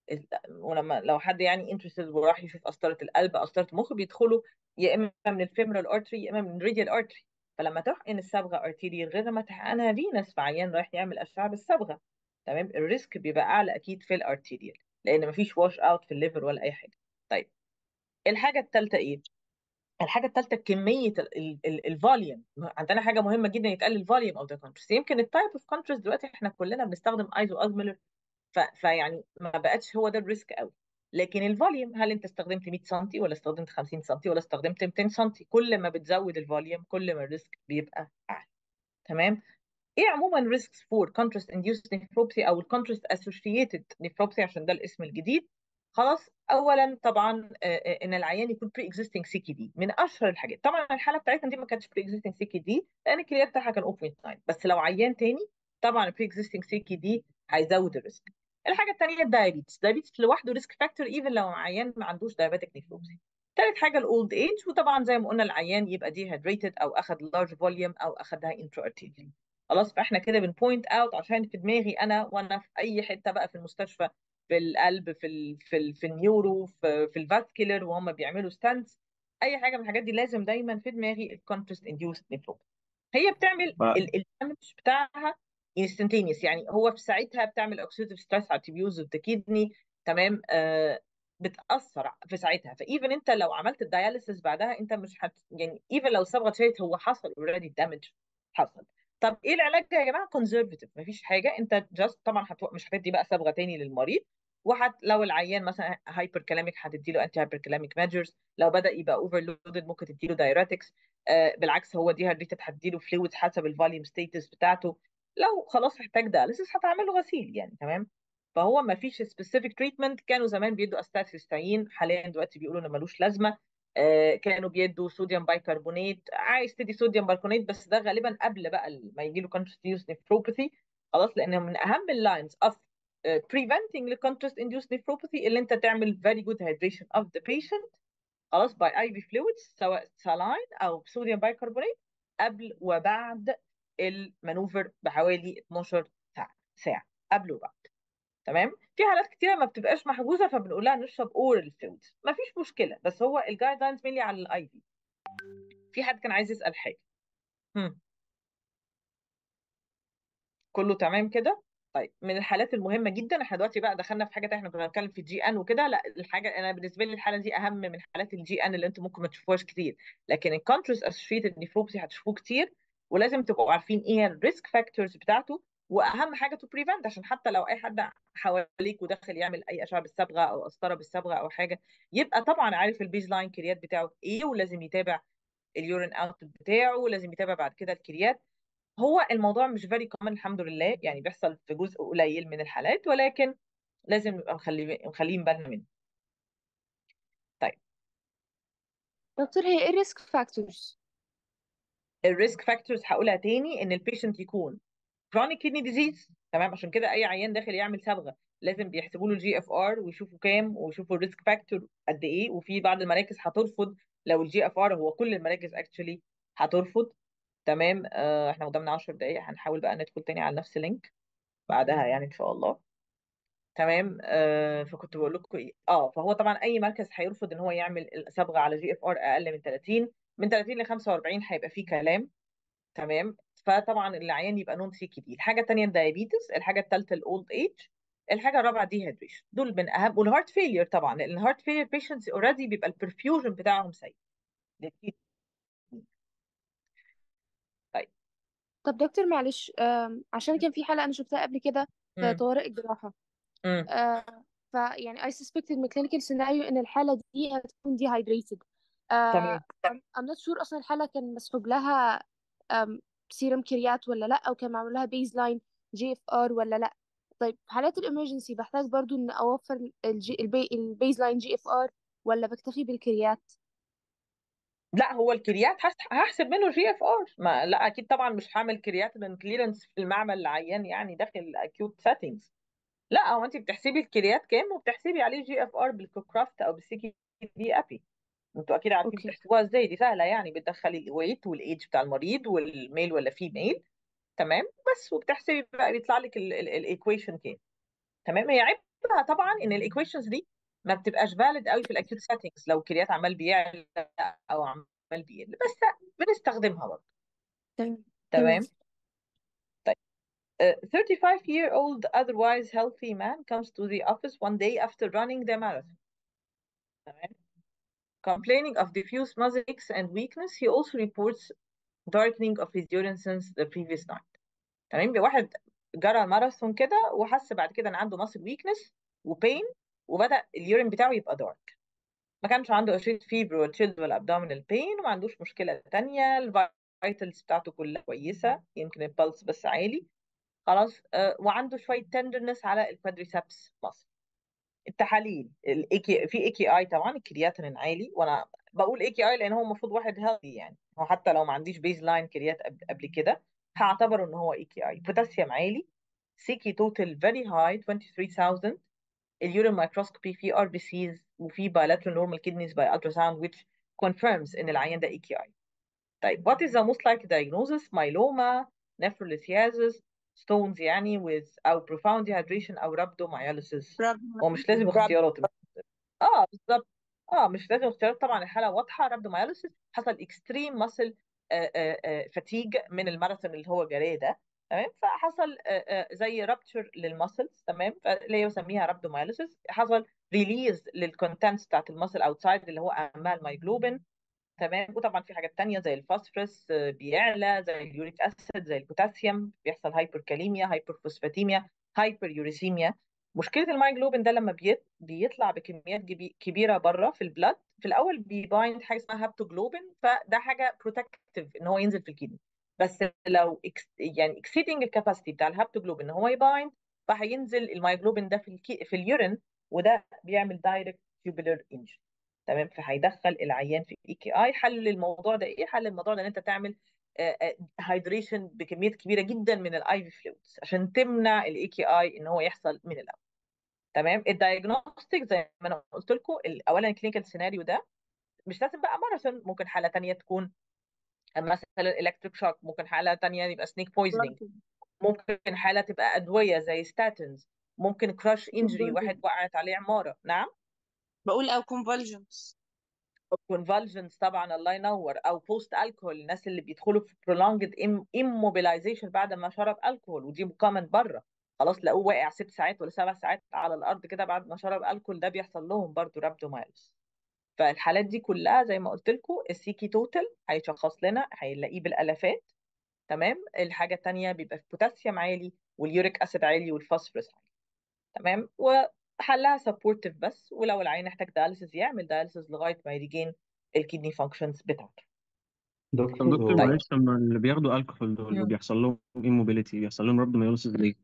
ولما لو حد يعني انترستد وراح يشوف قسطره القلب قسطره المخ بيدخلوا يا اما من الفيمورال ارتري يا اما من الراديال ارتري فلما تحقن الصبغه ارتيريال غير لما تحقنها فينس في عيان رايح يعمل اشعه بالصبغه تمام الريسك بيبقى اعلى اكيد في الارتيريال لان مفيش واش اوت في الليفر ولا اي حاجه طيب الحاجه الثالثه ايه الحاجه الثالثه كميه الفوليوم عندنا حاجه مهمه جدا يتقال الفوليوم اوف ذا كونتراست يمكن التايب اوف كونتراست دلوقتي احنا كلنا بنستخدم ايزو ازميلر فيعني ما بقتش هو ده الريسك قوي لكن الفوليوم هل انت استخدمت 100 سم ولا استخدمت 50 سم ولا استخدمت 200 سم كل ما بتزود الفوليوم كل ما الريسك بيبقى اعلى تمام ايه عموما ريسكس فور كونتراست انديوسد نيفروبسي او الكونتراست اسوشيتد نيفروبسي عشان ده الاسم الجديد خلاص اولا طبعا ان العيان يكون بري اكزيستنج سي كي دي من اشهر الحاجات طبعا الحاله بتاعتنا دي ما كانتش بري اكزيستنج سي كي دي لان الكليه بتاعها كان 0.9 بس لو عيان تاني طبعا بري اكزيستنج سي كي دي هيزود الريسك الحاجه الثانيه الدايابيتس الدايابيتس لوحده ريسك فاكتور ايفن لو عيان ما عندوش دايابيتك نيفروبسي ثالث حاجه الاولد ايج وطبعا زي ما قلنا العيان يبقى دي هيدريتد او اخذ لارج فوليوم او اخذها انترا ارتيريال خلاص فاحنا كده بنبوينت اوت عشان في دماغي انا وانا في اي حته بقى في المستشفى في القلب في ال في ال في النيورو في, في الفاسكولار وهم بيعملوا ستانس اي حاجه من الحاجات دي لازم دايما في دماغي الكونتراست انديوس نيفروباثي هي بتعمل ما- الدمج بتاعها انستنتينيوس يعني هو في ساعتها بتعمل اوكسيديف ستريس على التبيوز اوف ذا كيدني تمام آه بتاثر في ساعتها فايفن انت لو عملت الدياليسيس بعدها انت مش هت يعني ايفن لو الصبغه اتشالت هو حصل اوريدي الدامج حصل طب ايه العلاج يا جماعه كونزرفتيف مفيش حاجه انت جاست طبعا هتو... مش هتدي بقى صبغه تاني للمريض وحت لو العيان مثلا هايبر كلاميك هتدي له انتي هايبر كلاميك ميجرز لو بدا يبقى اوفرلودد ممكن تدي له دايريتكس آه بالعكس هو دي هديتد هتدي له فلويد حسب الفوليوم ستيتس بتاعته لو خلاص احتاج دياليسيس هتعمل له غسيل يعني تمام فهو ما فيش سبيسيفيك تريتمنت كانوا زمان بيدوا استاتيستاين حاليا دلوقتي بيقولوا انه ملوش لازمه آه كانوا بيدوا صوديوم بايكربونات عايز تدي صوديوم بايكربونات بس ده غالبا قبل بقى ما يجي له كونتينيوس نيفروباثي خلاص لان من اهم اللاينز اوف preventing the contrast induced nephropathy اللي انت تعمل very good hydration of the patient خلاص by IV fluids سواء saline او صوديوم بايكربونات قبل وبعد المانوفر بحوالي 12 ساعه ساعه قبل وبعد تمام في حالات كتيره ما بتبقاش محجوزه فبنقول لها نشرب اورال فلويدز ما فيش مشكله بس هو الجايد لاينز مينلي على الاي في في حد كان عايز يسال حاجه هم. كله تمام كده طيب من الحالات المهمه جدا احنا دلوقتي بقى دخلنا في حاجه تانية احنا كنا بنتكلم في الجي ان وكده لا الحاجه انا بالنسبه لي الحاله دي اهم من حالات الجي ان اللي انتم ممكن ما تشوفوهاش كتير لكن الكونترس اسوشيتد نيفروبسي هتشوفوه كتير ولازم تبقوا عارفين ايه هي الريسك فاكتورز بتاعته واهم حاجه تو بريفنت عشان حتى لو اي حد حواليك وداخل يعمل اي اشعه بالصبغه او قسطره بالصبغه او حاجه يبقى طبعا عارف البيز لاين كريات بتاعه ايه ولازم يتابع اليورين اوت بتاعه ولازم يتابع بعد كده الكريات هو الموضوع مش فيري كومن الحمد لله يعني بيحصل في جزء قليل من الحالات ولكن لازم نبقى مخلي مخليين بالنا منه طيب دكتور هي ايه الريسك فاكتورز الريسك فاكتورز هقولها تاني ان البيشنت يكون chronic kidney disease تمام عشان كده اي عيان داخل يعمل صبغه لازم بيحسبوا له الجي اف ار ويشوفوا كام ويشوفوا الريسك فاكتور قد ايه وفي بعض المراكز هترفض لو الجي اف ار هو كل المراكز اكشولي هترفض تمام آه احنا قدامنا 10 دقائق هنحاول بقى ندخل تاني على نفس اللينك بعدها يعني ان شاء الله تمام آه فكنت بقول لكم ايه اه فهو طبعا اي مركز هيرفض ان هو يعمل صبغه على جي اف ار اقل من 30 من 30 ل 45 هيبقى فيه كلام تمام فطبعا العيان يبقى نون سي دي الحاجه الثانيه الدايابيتس الحاجه الثالثه الاولد ايج الحاجه الرابعه دي هيدريشن دول من اهم والهارت فيلير طبعا لان الهارت فيلير بيشنتس اوريدي بيبقى البرفيوجن بتاعهم سيء طيب طب دكتور معلش آم، عشان كان في حالة أنا شفتها قبل كده في امم طوارئ الجراحة امم آه فيعني I suspected من clinical scenario إن الحالة دي هتكون dehydrated آه تمام I'm I'm not sure أصلا الحالة كان مسحوب لها آم، سيرم كريات ولا لأ أو كان معمول لها بيز لاين جي اف ار ولا لأ طيب في حالات الإمرجنسي بحتاج برضو إن أوفر الجي البي البيز لاين جي اف ار ولا بكتفي بالكريات لا هو الكريات هس- هحسب منه جي اف ار ما لا اكيد طبعا مش هعمل كرياتين كليرنس في المعمل العيان يعني داخل اكيوت سيتنجز لا هو انت بتحسبي الكريات كام وبتحسبي عليه جي اف ار بالكوكرافت او بالسي دي ابي انتوا اكيد عارفين أوكي بتحسبوها ازاي دي سهله يعني بتدخلي الويت والايدج بتاع المريض والميل ولا فيميل تمام بس وبتحسبي بقى بيطلع لك الايكويشن كام تمام هي عيبها طبعا ان الايكويشنز دي ما بتبقاش فاليد قوي في الاكيوت سيتنجز لو الكريات عمال بيعلى او عمال بيقل بس بنستخدمها برضه تمام تمام تمام طيب A 35 year old otherwise healthy man comes to the office one day after running the marathon تمام complaining of diffuse muscle aches and weakness he also reports darkening of his urine since the previous night تمام يبقى واحد جرى ماراثون كده وحس بعد كده ان عنده muscle weakness وبين وبدأ اليورين بتاعه يبقى دارك ما كانش عنده اشيت فيبر ولا تشيلد ولا ابدومينال بين وما عندوش مشكله تانية الفيتالز بتاعته كلها كويسه يمكن البلس بس عالي خلاص آه وعنده شويه تندرنس على الكوادريسبس ماسل التحاليل الاي في اي كي اي طبعا الكرياتين عالي وانا بقول اي كي اي لان هو المفروض واحد هيلثي يعني هو حتى لو ما عنديش بيز لاين كريات قبل قبل كده هعتبره ان هو اي كي اي بوتاسيوم عالي سيكي توتال فيري هاي 23000 اليورين مايكروسكوبي في ار بي سيز وفي bilateral normal kidneys by ultrasound which confirms ان العيان ده اي كي اي طيب what is the most likely diagnosis myeloma nephrolithiasis stones يعني with او profound dehydration او rhabdomyolysis هو مش لازم اختيارات اه بالظبط اه مش لازم اختيارات طبعا الحاله واضحه rhabdomyolysis حصل extreme muscle فاتيج من الماراثون اللي هو جراه ده تمام فحصل آه، آه، زي رابتشر للمسلز تمام اللي هي بسميها رابدومايليسيس حصل ريليز للكونتنتس بتاعت المسل اوتسايد اللي هو اهمها المايجلوبين تمام وطبعا في حاجات تانية زي الفوسفورس آه، بيعلى زي اليوريك اسيد زي البوتاسيوم بيحصل هايبركاليميا هايبرفوسفاتيميا هايبر يوريسيميا مشكله المايجلوبين ده لما بيت- بيطلع بكميات جبي- كبيره بره في البلاد في الاول بيبايند حاجه اسمها هابتوجلوبين فده حاجه بروتكتيف ان هو ينزل في الكدني بس لو اكس يعني اكسيدنج الكاباسيتي بتاع الهابتوجلوبين ان هو يبايند فهينزل المايجلوبين ده في الكي في اليورين وده بيعمل دايركت تيوبولار انجري تمام فهيدخل العيان في اي كي اي حل الموضوع ده ايه حل الموضوع ده ان انت تعمل هايدريشن بكميات كبيره جدا من الاي في فلويدز عشان تمنع الاي كي اي ان هو يحصل من الاول تمام الدايجنوستيك زي ما انا قلت لكم اولا الكلينيكال سيناريو ده مش لازم بقى ماراثون ممكن حاله تانية تكون مثلا الكتريك شوك ممكن حاله تانية يبقى سنيك بويزنينج ممكن حاله تبقى ادويه زي ستاتنز ممكن كراش انجري واحد وقعت عليه عماره نعم بقول او convulsions convulsions طبعا الله ينور او بوست الكحول الناس اللي بيدخلوا في prolonged immobilization بعد ما شرب الكحول ودي كومن بره خلاص لقوه واقع ست ساعات ولا سبع ساعات على الارض كده بعد ما شرب الكحول ده بيحصل لهم برضو رابدومايلز فالحالات دي كلها زي ما قلت لكم السيكي توتال هيشخص لنا هيلاقيه بالالافات تمام الحاجه الثانيه بيبقى البوتاسيوم عالي واليوريك اسيد عالي والفوسفورس عالي تمام وحلها سبورتيف بس ولو العين احتاج دياليسيس يعمل دياليسيس لغايه ما يريجين الكدني فانكشنز بتاعته طب دكتور دكتور هو معلش لما اللي بياخدوا الكحول دول مم. وبيحصل لهم immobility بيحصل لهم رابدومايوسيس ليه؟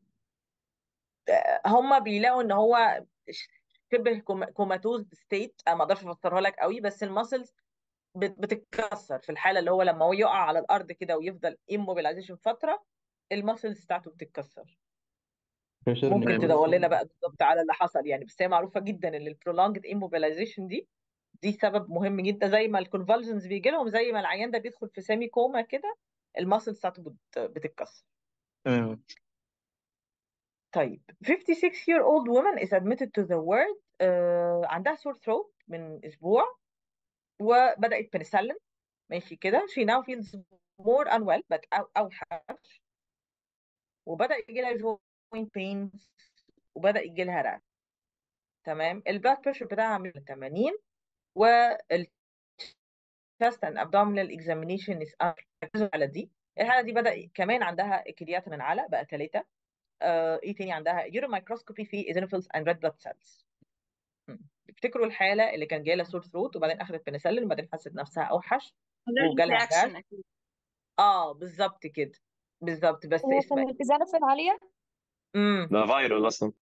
هم بيلاقوا ان هو شبه كوما- كوماتوز ستيت انا ما اقدرش افسرها لك قوي بس الماسلز بتتكسر في الحاله اللي هو لما هو يقع على الارض كده ويفضل immobilization فتره الماسلز بتاعته بتتكسر pressure ممكن تمام. تدور لنا necrosis بقى بالظبط على اللي حصل يعني بس هي معروفه جدا ان البرولونجد immobilization دي دي سبب مهم جدا زي ما الكونفالجنز بيجي لهم زي ما العيان ده بيدخل في سيمي كوما كده الماسلز بتاعته بت- بتتكسر تمام طيب 56 year old woman is admitted to the ward uh, عندها sore throat من اسبوع وبدأت بنسلين ماشي كده she now feels more unwell but أو أوحش وبدأ يجي لها joint pains وبدأ يجي لها رعب تمام البلاد بريشر بتاعها من 80 وال chest and abdominal examination is up ركزوا على دي الحالة دي بدأ كمان عندها كرياتين عالي بقى ثلاثة آه ايه تاني عندها urine microscopy في eosinophils and red blood cells مم. افتكروا الحالة اللي كان جايلها سور ثروت وبعدين أخذت بنسلين وبعدين حست نفسها أوحش allergic وجالها reaction راش اكيد اه بالظبط كده بالظبط بس هو اسم كان الإزالة عالية امم ده فايرال اصلا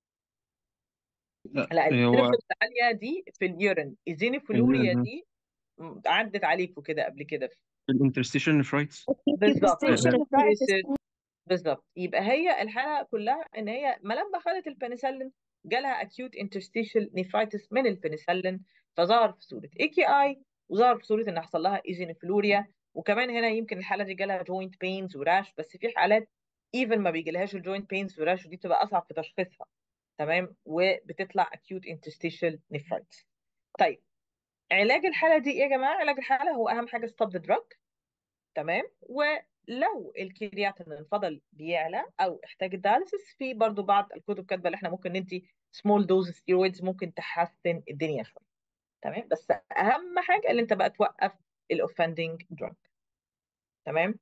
لا لا هو الانفلونزا العالية دي في اليورين الزينوفلوريا ال- دي م- عدت عليكم كده قبل كده الانترستيشن نفرايتس بالظبط Interstitial nephritis. بالظبط يبقى هي الحالة كلها ان هي ما لما خدت البنسلين جالها acute interstitial nephritis من البنسلين فظهر في صورة اي كي اي وظهر في صورة ان حصل لها ايزينوفلوريا وكمان هنا يمكن الحالة دي جالها joint pains وراش بس في حالات even ما بيجيلهاش الجوينت بينز وراش ودي بتبقى اصعب في تشخيصها تمام وبتطلع acute interstitial nephritis طيب علاج الحالة دي ايه يا جماعة علاج الحالة هو اهم حاجة stop the drug تمام ولو الكرياتين فضل بيعلى او احتاج الدياليسيس في برضو بعض الكتب كاتبه اللي احنا ممكن ندي سمول دوز ستيرويدز ممكن تحسن الدنيا شويه تمام بس اهم حاجه اللي انت بقى توقف الاوفندنج دراج تمام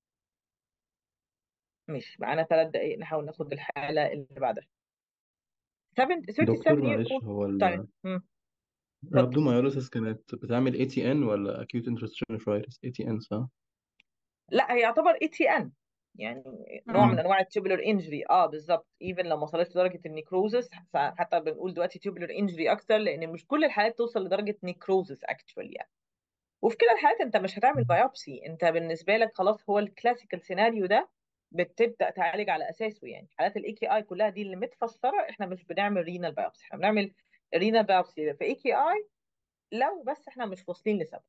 مش معانا ثلاث دقائق نحاول ناخد الحاله اللي بعدها 7 دكتور 37 year معلش old هو طيب مم. اتفضل الرابدومايوليسيس كانت بتعمل اي تي ان ولا acute interstitial nephritis اي تي ان صح؟ لا هي يعتبر اي تي ان يعني نوع من مم. انواع التوبولار انجري اه بالظبط ايفن لو ما وصلتش لدرجه النيكروزس حتى بنقول دلوقتي توبولار انجري اكتر لان مش كل الحالات توصل لدرجه نيكروزس اكشوال يعني وفي كلا الحالات انت مش هتعمل بايوبسي انت بالنسبه لك خلاص هو الكلاسيكال سيناريو ده بتبدا تعالج على اساسه يعني حالات الاي كي اي كلها دي اللي متفسره احنا مش بنعمل رينال بايوبسي احنا بنعمل رينال بايوبسي في اي كي اي لو بس احنا مش واصلين لسبب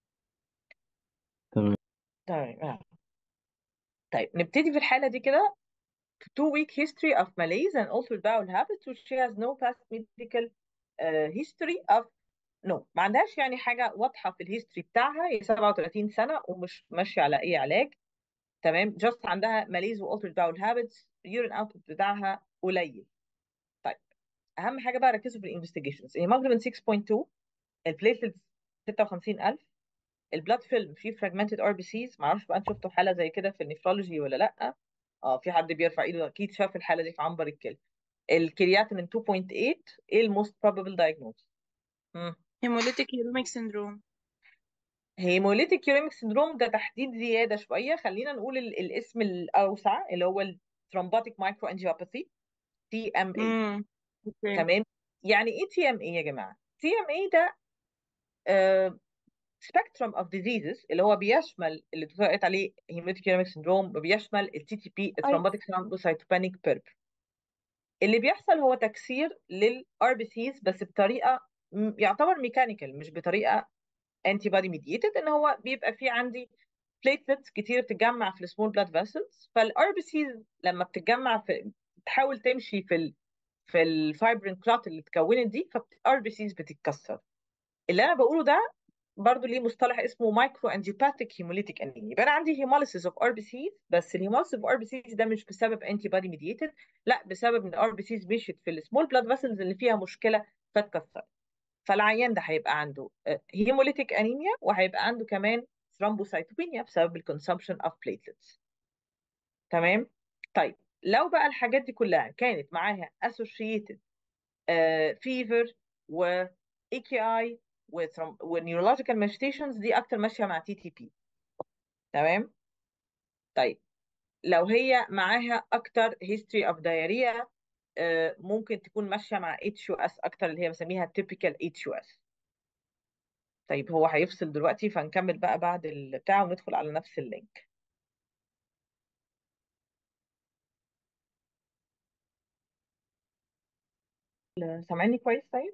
تمام تمام آه. طيب نبتدي في الحاله دي كده two week history of malaise and altered bowel habits which she has no past medical uh, history of no ما عندهاش يعني حاجة واضحة في الهيستوري بتاعها هي 37 سنة ومش ماشية على أي علاج تمام جاست عندها ماليز والترد باول هابتس اليورين اوتبوت بتاعها قليل طيب اهم حاجه بقى ركزوا في الانفستيجيشنز هيموجلوبين 6.2 البليتلتس 56000 البلاد فيلم فيه فراجمنتد ار بي سيز معرفش بقى انتوا شفتوا حاله زي كده في النفرولوجي ولا لا اه في حد بيرفع ايده اكيد شاف الحاله دي في عنبر الكلى الكرياتين 2.8 ايه الموست probable diagnosis مم. هيموليتيك يوريميك سيندروم هيموليتيك يوريميك سيندروم ده تحديد زياده شويه خلينا نقول ال- الاسم الاوسع اللي هو الثرومباتيك مايكرو انجيوباثي تي ام اي امم اوكي تمام يعني ايه تي ام اي يا جماعه تي ام اي ده سبيكتروم اوف ديزيزز اللي هو بيشمل اللي اتفقت عليه هيموليتيك يوريميك سيندروم بيشمل التي تي بي أيوة الثرومباتيك ثرومبوسايتوبينيك بيربر اللي بيحصل هو تكسير للار بي سيز بس بطريقه م- يعتبر ميكانيكال مش بطريقه انتي بودي ميديتد ان هو بيبقى في عندي بليتلتس كتير بتتجمع في السمول بلاد فيسلز فالار بي سيز لما بتتجمع في بتحاول تمشي في ال في الفايبرين كلات اللي اتكونت دي فالار بي سيز بتتكسر اللي انا بقوله ده برضو ليه مصطلح اسمه مايكرو انجيوباثيك هيموليتيك انيميا يبقى انا عندي هيموليسيس اوف ار بي سيز بس الهيموليسيس اوف ار بي سيز ده مش بسبب انتي بودي ميديتد لا بسبب ان الار بي سيز مشيت في السمول بلاد فيسلز اللي فيها مشكله فاتكسرت فالعيان ده هيبقى عنده هيموليتيك انيميا وهيبقى عنده كمان ثرومبوسايتوبينيا بسبب الكونسومشن اوف بليتلتس تمام طيب لو بقى الحاجات دي كلها كانت معاها associated فيفر و اي كي اي ونيورولوجيكال مانيفستيشنز دي اكتر ماشيه مع تي تي بي تمام طيب لو هي معاها اكتر history of diarrhea آه، ممكن تكون ماشيه مع اتش يو اس اكتر اللي هي بسميها typical اتش يو اس طيب هو هيفصل دلوقتي فنكمل بقى بعد البتاع وندخل على نفس اللينك سامعني كويس طيب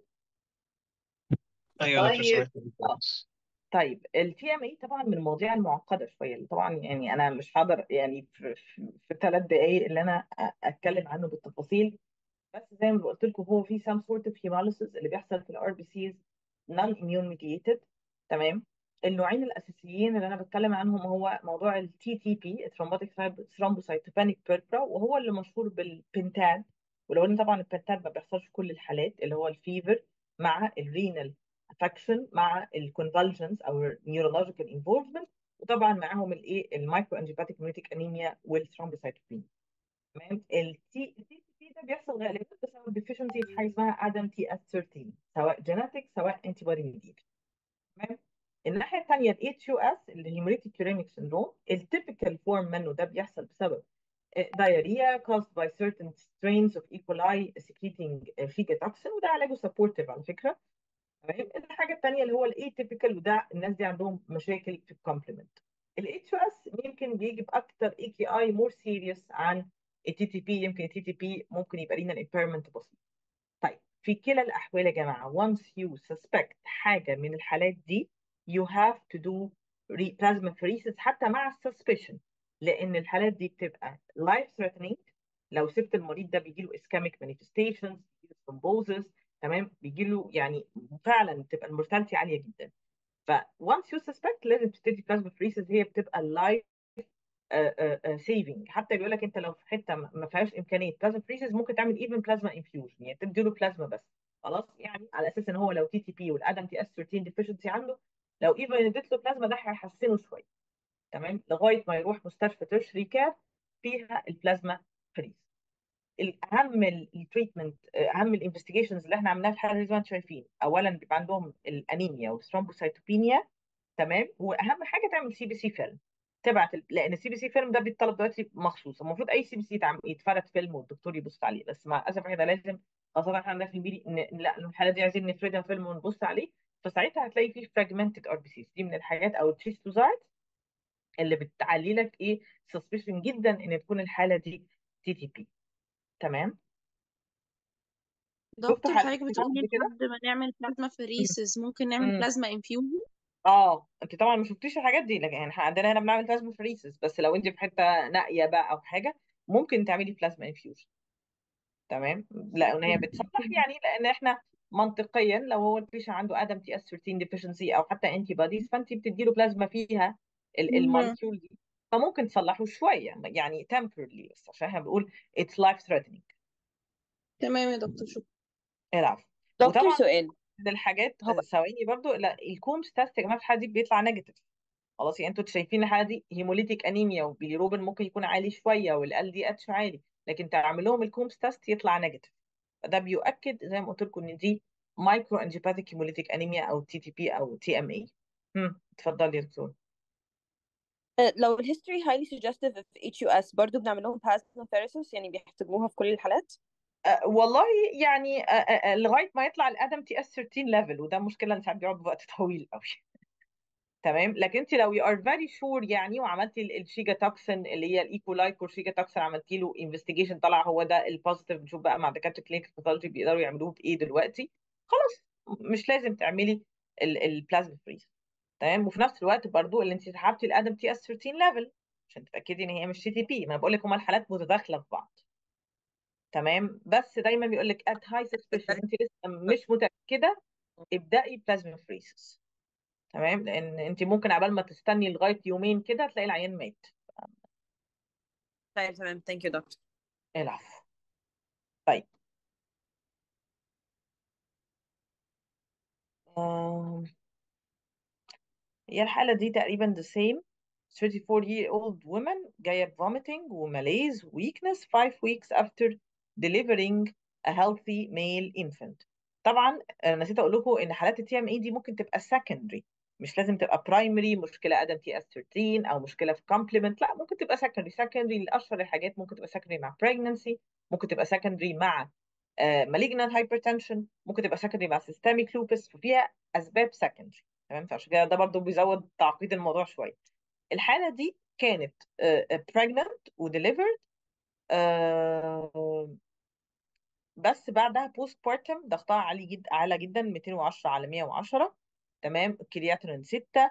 ايوه يا دكتور طيب سمعت اه طيب التي ام اي طبعا من المواضيع المعقده شويه اللي طبعا يعني انا مش هقدر يعني في في, في ثلاث دقائق اللي انا أ- اتكلم عنه بالتفاصيل بس زي ما قلت لكم هو في some sort of hemolysis اللي بيحصل في الار بي سيز non immune mediated تمام النوعين الاساسيين اللي انا بتكلم عنهم هو موضوع التي تي بي الترومبوتيك ثرومبوسايتوبينيك بيربرا وهو اللي مشهور بالبنتاد ولو ان طبعا البنتاد ما بيحصلش في كل الحالات اللي هو الفيفر مع الرينال افكشن مع الكونفالجنس او النيورولوجيكال انفولفمنت وطبعا معاهم الايه المايكرو انجيوباثيك ميوتيك انيميا والثرومبوسايتوبينيا تمام التي تي تي ده بيحصل غالبا بسبب ديفيشنسي في حاجه اسمها ادم تي اس 13 سواء جينيتك سواء انتي بودي ميديت تمام الناحيه الثانيه ال HUS اللي هيموريتيك يوريميك سيندروم التيبيكال فورم منه ده بيحصل بسبب diarrhea caused by certain strains of E. coli secreting fecal toxin وده علاجه supportive على فكره تمام الحاجه الثانيه اللي هو الايتيبيكال وده الناس دي عندهم مشاكل في الكومبلمنت الاتش اس يمكن بيجي باكتر اي كي اي مور سيريس عن التي تي بي يمكن التي تي بي ممكن يبقى لنا امبيرمنت بسيط طيب في كلا الاحوال يا جماعه once you suspect حاجه من الحالات دي you have to do re- plasmapheresis حتى مع السسبشن لان الحالات دي بتبقى life threatening لو سبت المريض ده بيجي له ischemic manifestations بيجي له thrombosis تمام بيجي له يعني فعلا بتبقى المورتاليتي عاليه جدا ف once you suspect لازم تبتدي plasmapheresis هي بتبقى اللايف سيفنج حتى بيقول لك انت لو في حته ما ما فيهاش امكانيه بلازما فريزز ممكن تعمل ايفن بلازما انفيوجن يعني تدي له بلازما بس خلاص يعني على اساس ان هو لو تي تي بي والادم تي اس 13 ديفيشنسي عنده لو ايفن اديت له بلازما ده هيحسنه شويه تمام لغايه ما يروح مستشفى تشري كاب فيها البلازما فريز الاهم التريتمنت اهم الانفستيجيشنز اللي احنا عملناها في الحاله زي ما انتم شايفين اولا بيبقى عندهم الانيميا والثرومبوسايتوبينيا تمام واهم حاجه تعمل سي بي سي فيلم تبعت ال... لان السي بي سي فيلم ده بيتطلب دلوقتي مخصوص المفروض اي سي بي سي يتعمل يتفرد فيلم والدكتور يبص عليه بس مع الاسف احنا لازم خاصه احنا عندنا في البيلي ان لا الحاله دي عايزين نفردها فيلم ونبص عليه فساعتها هتلاقي فيه فراجمنتد ار بي سيز دي من الحاجات او التشيستوزايت اللي بتعلي لك ايه سسبشن جدا ان تكون الحاله دي تي تي بي تمام شفتوا دكتور حالات حضرتك قبل بتقولي كده لحد ما نعمل بلازما فريسز ممكن نعمل امم بلازما انفيوجن اه انت طبعا ما شفتيش الحاجات دي لكن يعني احنا عندنا هنا بنعمل بلازما فريسز بس لو انت في حته نائيه بقى او حاجه ممكن تعملي بلازما انفيوجن تمام لان هي بتصلح يعني لان احنا منطقيا لو هو البيشن عنده ادم تي اس 13 ديفيشنسي او حتى انتي بوديز فانت بتدي له بلازما فيها ال- مم. المولكيول دي فممكن تصلحه شويه يعني temporarily بس عشان احنا بنقول it's life threatening تمام يا دكتور شكرا العفو دكتور وطبعا سؤال من الحاجات هو ثواني برضو لا الكومز تيست يا جماعه في الحاله دي بيطلع نيجاتيف خلاص يعني انتوا شايفين الحاله دي هيموليتيك انيميا والبيليروبين ممكن يكون عالي شويه والال دي اتش عالي لكن تعمل لهم الكومز تيست يطلع نيجاتيف فده بيؤكد زي ما قلت لكم ان دي مايكرو انجيباثيك هيموليتيك انيميا او تي تي بي او تي ام اي اتفضلي يا دكتور آه، لو الهيستوري highly suggestive of HUS برضو بنعمل لهم plasmapheresis يعني بيحتاجوها في كل الحالات أه والله يعني أه أه لغايه ما يطلع الادم تي اس 13 ليفل وده مشكله ان ساعات بيقعد وقت طويل قوي تمام لكن انت لو يو ار فيري شور يعني وعملتي ال- الشيجا توكسين اللي هي الايكولايك والشيجا توكسين عملتي له انفستيجيشن طلع هو ده البوزيتيف نشوف بقى مع دكاتره كلينيكال باثولوجي بيقدروا يعملوه بايه دلوقتي خلاص مش لازم تعملي البلازما فريز تمام وفي نفس الوقت برضو اللي انت سحبتي الادم تي اس 13 ليفل عشان تتاكدي ان هي مش سي تي بي ما انا بقول لك هما الحالات متداخله في بعض تمام بس دايما بيقول لك at high suspicion انت لسه مش متاكده ابدأي بلازما فريزز تمام لان انت ممكن عبال ما تستني لغايه يومين كده تلاقي العيان مات طيب تمام ثانك يو دكتور العفو طيب آم، هي الحاله دي تقريبا the same 34 year old woman جايه ب vomiting ومalaise weakness 5 weeks after delivering a healthy male infant طبعا انا نسيت اقول لكم ان حالات التي ام اي دي ممكن تبقى secondary مش لازم تبقى برايمري مشكله ادم تي اس 13 او مشكله في كومبلمنت لا ممكن تبقى secondary secondary لاشهر الحاجات ممكن تبقى secondary مع pregnancy ممكن تبقى secondary مع آه، malignant hypertension ممكن تبقى secondary مع systemic lupus ففيها اسباب secondary تمام فعشان كده ده برضو بيزود تعقيد الموضوع شويه الحاله دي كانت آه، آه، pregnant ودelivered آه، بس بعدها بوست بارتم ضغطها عالي جدا اعلى جدا 210 على 110 تمام الكرياتين 6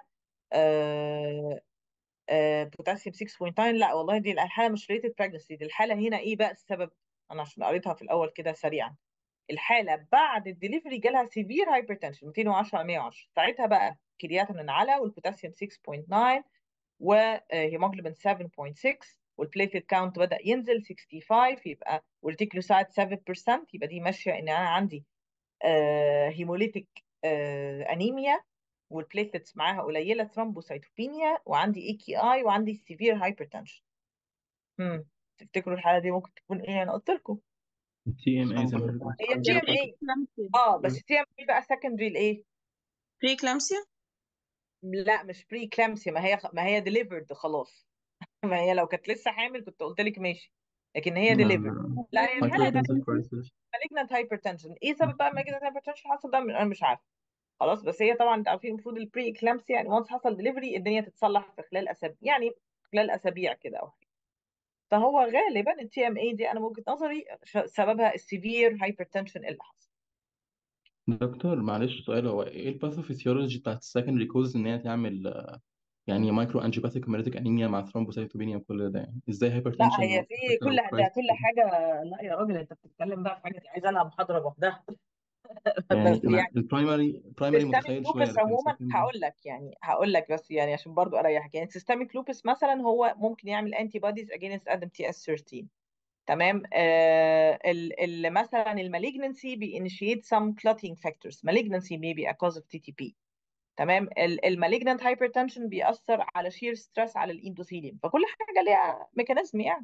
آه آه بوتاسيوم 6.9 لا والله دي الحاله مش ريتد بريجنسي دي الحاله هنا ايه بقى السبب انا عشان قريتها في الاول كده سريعا الحاله بعد الدليفري جالها سيفير هايبرتنشن 210 على 110 ساعتها بقى كرياتين على والبوتاسيوم 6.9 وهيموجلوبين 7.6 والبليتلت كاونت بدأ ينزل 65 يبقى والريتيكولوسايت 7% يبقى دي ماشيه ان انا عندي آه هيموليتيك آه انيميا والبليتلتس معاها قليله ثرومبوسايتوبينيا وعندي اي كي اي وعندي سيفير هايبرتنشن امم تفتكروا الحاله دي ممكن تكون ايه انا قلت لكم تي ام اي زي ما قلت هي تي ام اي اه بس تي ام اي بقى سكندري لايه بري كلامسيا لا مش بري كلامسيا ما هي ما هي ديليفرد خلاص ما هي لو كانت لسه حامل كنت قلت لك ماشي لكن هي ديليفرد لا هي الحاله ده هايبرتنسيف كرايسيس malignant hypertension ايه سبب بقى malignant hypertension حصل ده انا مش عارفه خلاص بس هي طبعا انت عارفين المفروض البري اكلامسيا يعني وانس حصل ديليفري الدنيا تتصلح في خلال اسابيع يعني خلال اسابيع كده او حاجه فهو غالبا التي ام اي دي انا من وجهه نظري ش- سببها السيفير هايبرتنشن اللي حصل دكتور معلش سؤال هو ايه الباثوفيسيولوجي بتاعت السكندري كوز ان هي تعمل آه، يعني مايكرو انجيوباثيك هيموليتيك انيميا مع ثرومبوسايتوبينيا وكل ده يعني ازاي لا هايبرتنشن هي في كل ده وكرايسيس كل حاجه لا يا راجل انت بتتكلم بقى في حاجه دي عايزه لها محاضره لوحدها يعني بس انا يعني البرايمري برايمري سيستميك متخيل شويه لوبس لكن عموما secondary هقول لك يعني هقول لك بس يعني عشان برضو اريحك يعني سيستميك لوبس مثلا هو ممكن يعمل انتي بوديز اجينست ادم تي اس 13 تمام آه ال ال مثلا المالجنسي بينيشيت سم clotting factors malignancy may be a cause of TTP تمام المالجنانت هايبرتنشن بيأثر على شير ستريس على الاندوثيليوم فكل حاجه ليها ميكانيزم يعني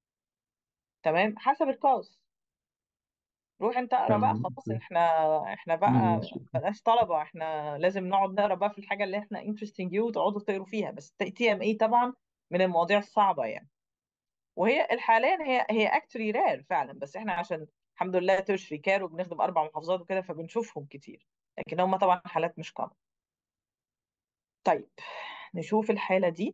تمام حسب الكاوز روح انت اقرا بقى تمام خلاص احنا احنا بقى ماشي بلاش طلبه احنا لازم نقعد نقرا بقى في الحاجه اللي احنا انترستنج يو وتقعدوا تقروا فيها بس تي ام اي طبعا من المواضيع الصعبه يعني وهي حاليا هي هي اكتري رير فعلا بس احنا عشان الحمد لله ترشري كار وبنخدم اربع محافظات وكده فبنشوفهم كتير لكن هم طبعا حالات مش كامل طيب نشوف الحاله دي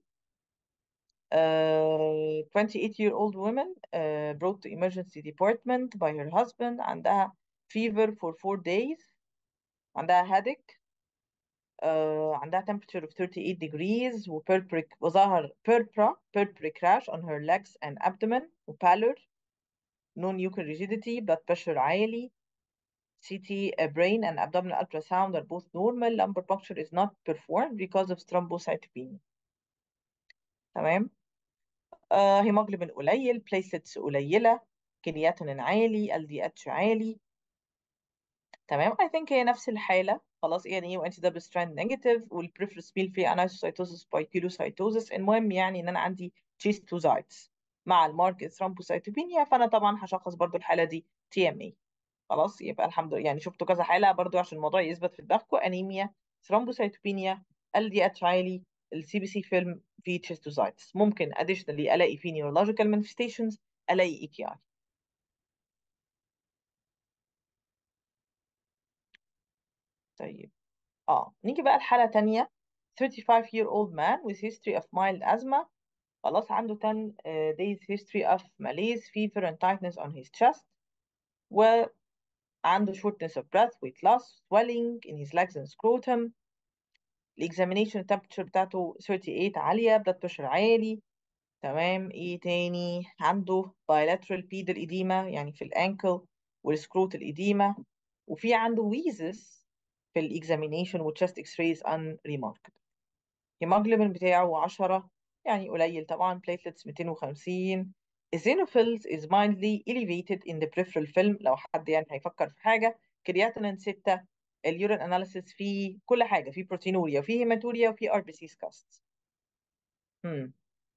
uh, 28 year old woman uh, brought to emergency department by her husband عندها fever for four days عندها headache uh, عندها temperature of 38 degrees وpurpuric وظهر purpura purpuric rash on her legs and abdomen وpallor no nuchal rigidity blood pressure عالي CT uh, brain and abdominal ultrasound are both normal lumbar puncture is not performed because of thrombocytopenia تمام آه هيموجلوبين قليل بليتلتس قليله كرياتينين عالي ال دي اتش عالي تمام I think هي نفس الحالة خلاص يعني ايه وانتي دبل ستراند نيجاتيف والبريفرس ميل فيه انايسوسايتوزس بايكيلوسايتوزس المهم يعني ان انا عندي تشيستوزايتس مع الماركت ثرومبوسايتوبينيا فانا طبعا هشخص برضو الحالة دي تي ام اي خلاص يبقى الحمد لله يعني شفتوا كذا حالة برضو عشان الموضوع يثبت في دماغكم انيميا ثرومبوسايتوبينيا ال دي اتش عالي السي بي سي فيلم فيه تشيستوزايتس ممكن additionally الاقي فيه neurological manifestations الاقي اي كي اي طيب اه نيجي بقى لحالة تانية 35 year old man with history of mild asthma خلاص عنده 10 uh, days history of malaise fever and tightness on his chest وعنده shortness of breath weight loss swelling in his legs and scrotum الاكزامينيشن temperature بتاعته 38 عالية blood pressure عالي تمام ايه تاني عنده bilateral pedal edema يعني في الانكل والسكروتال edema وفي عنده wheezes في الاكزامينيشن والchest x-rays unremarkable هيموجلوبين بتاعه 10 يعني قليل طبعا platelets 250 eosinophils is mildly elevated in the peripheral film لو حد يعني هيفكر في حاجة كرياتينين 6 اليورين اناليسيس فيه كل حاجة فيه بروتينوريا وفيه هيماتوريا وفيه ار بي سي سكاست امم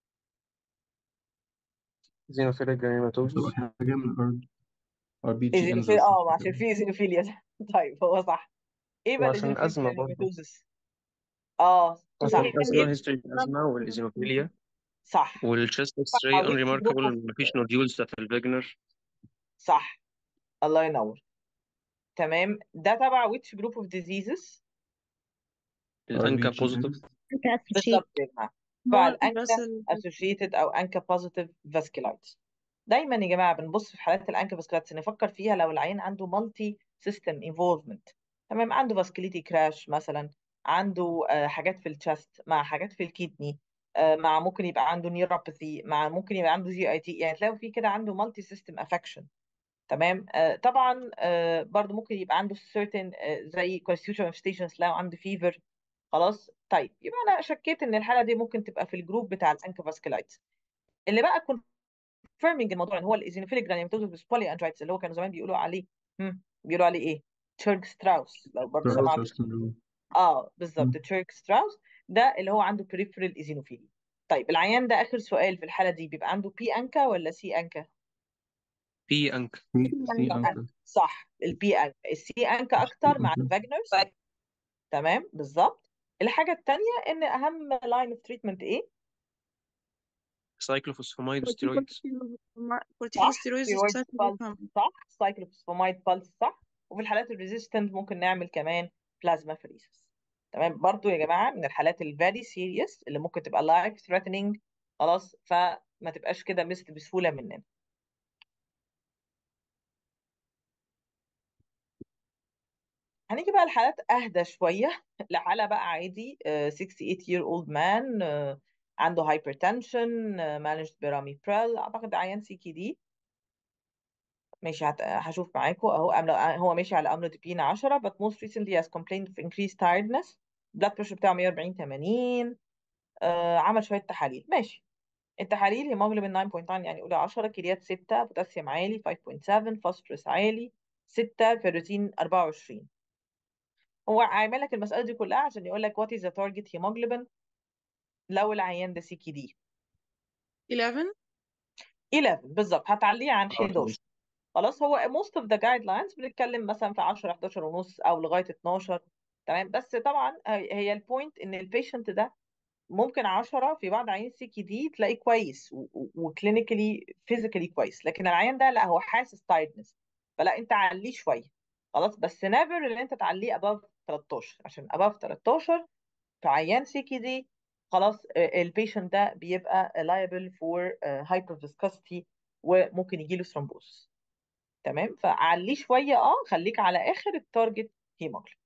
زينوفيليك جرانيماتوزس تبقى حاجة من ار ار بي جي ايزينوفيل انزلز اه عشان فيه ايزينوفيليا طيب هو صح ايه بقى وعشان الايزينوفيل أزمة برضه جرانيوماتوزس اه عشان صح الأزمة ايه هيستوري الأزمة والإيزينوفيليا صح والشيست اكس صح راي which group unremarkable of مفيش نوديولز بتاعت الفيجنر صح الله ينور تمام ده تبع which group of diseases ار بي الأنكا جي بوزيتيف بالظبط يا جماعه مول فالانكا باسل associated او انكا positive vasculitis دايما يا جماعه بنبص في حالات الانكا فاسكوليتس نفكر فيها لو العيان عنده مالتي سيستم انفولفمنت تمام عنده فاسكوليتي كراش مثلا عنده آه، حاجات في الشست مع حاجات في الكيدني آه، مع ممكن يبقى عنده نيوروباثي مع ممكن يبقى عنده جي اي تي يعني تلاقوا في كده عنده مالتي سيستم افكشن تمام آه، طبعا آه، برضو ممكن يبقى عنده certain آه، زي constitutional manifestations لو عنده فيفر خلاص طيب يبقى انا شكيت ان الحاله دي ممكن تبقى في الجروب بتاع الانكفاسكولايتس اللي بقى confirming الموضوع ان هو الايزينوفيليك جرانيوماتوزس بولي انجايتس اللي هو كانوا زمان بيقولوا عليه هم بيقولوا عليه ايه تشيرك ستراوس لو برضه سمعت اه بالظبط تشيرك ستراوس ده اللي هو عنده peripheral ايزينوفيليا طيب العيان ده اخر سؤال في الحاله دي بيبقى عنده بي انكا ولا سي انكا بي أنكا سي انكر صح البي انكا السي انكا اكتر مع الفاجنرز تمام بالظبط الحاجه الثانيه ان اهم لاين اوف تريتمنت ايه سايكلوفوسفاميد ستيرويدز كورتيكو صح ستيرويدز ستيرويد بالس صح سايكلوفوسفاميد بالس صح وفي الحالات الريزيستنت ممكن نعمل كمان بلازما فريسس تمام برضو يا جماعه من الحالات الفيري سيريس اللي ممكن تبقى لايف ثريتنينج خلاص فما تبقاش كده مست بسهوله مننا هنيجي بقى لحالات اهدى شويه لحاله بقى عادي آه، 68 year old man آه، عنده hypertension آه، managed براميبريل اعتقد عيان سي كي دي ماشي هت- هشوف معاكم اهو أمل- هو ماشي على املوديبين 10 but most recently has complained of increased tiredness blood pressure بتاعه 140 80 آه عمل شويه تحاليل ماشي التحاليل هيموجلوبين 9.9 يعني قولي 10 كريات 6 بوتاسيوم عالي 5.7 فوسفورس عالي 6 فيروتين 24 هو عامل لك المساله دي كلها عشان يقول لك what is the target hemoglobin لو العيان ده سي كي دي 11 11 بالظبط هتعليه عن اه 11 خلاص هو most of the guidelines بنتكلم مثلا في 10 11 ونص او لغايه 12 تمام بس طبعا هي هي البوينت ان البيشنت ده ممكن 10 في بعض عيان السي كي دي تلاقيه كويس وكلينيكالي فيزيكالي كويس لكن العيان ده لا هو حاسس تايردنس فلا انت عليه شويه خلاص بس نيفر ان انت تعليه above 13 عشان above 13 في عيان سي كي دي خلاص البيشنت ده بيبقى liable for uh, hyperviscosity وممكن يجيله ثرومبوز تمام فعليه شويه اه خليك على اخر التارجت هيموجلوبين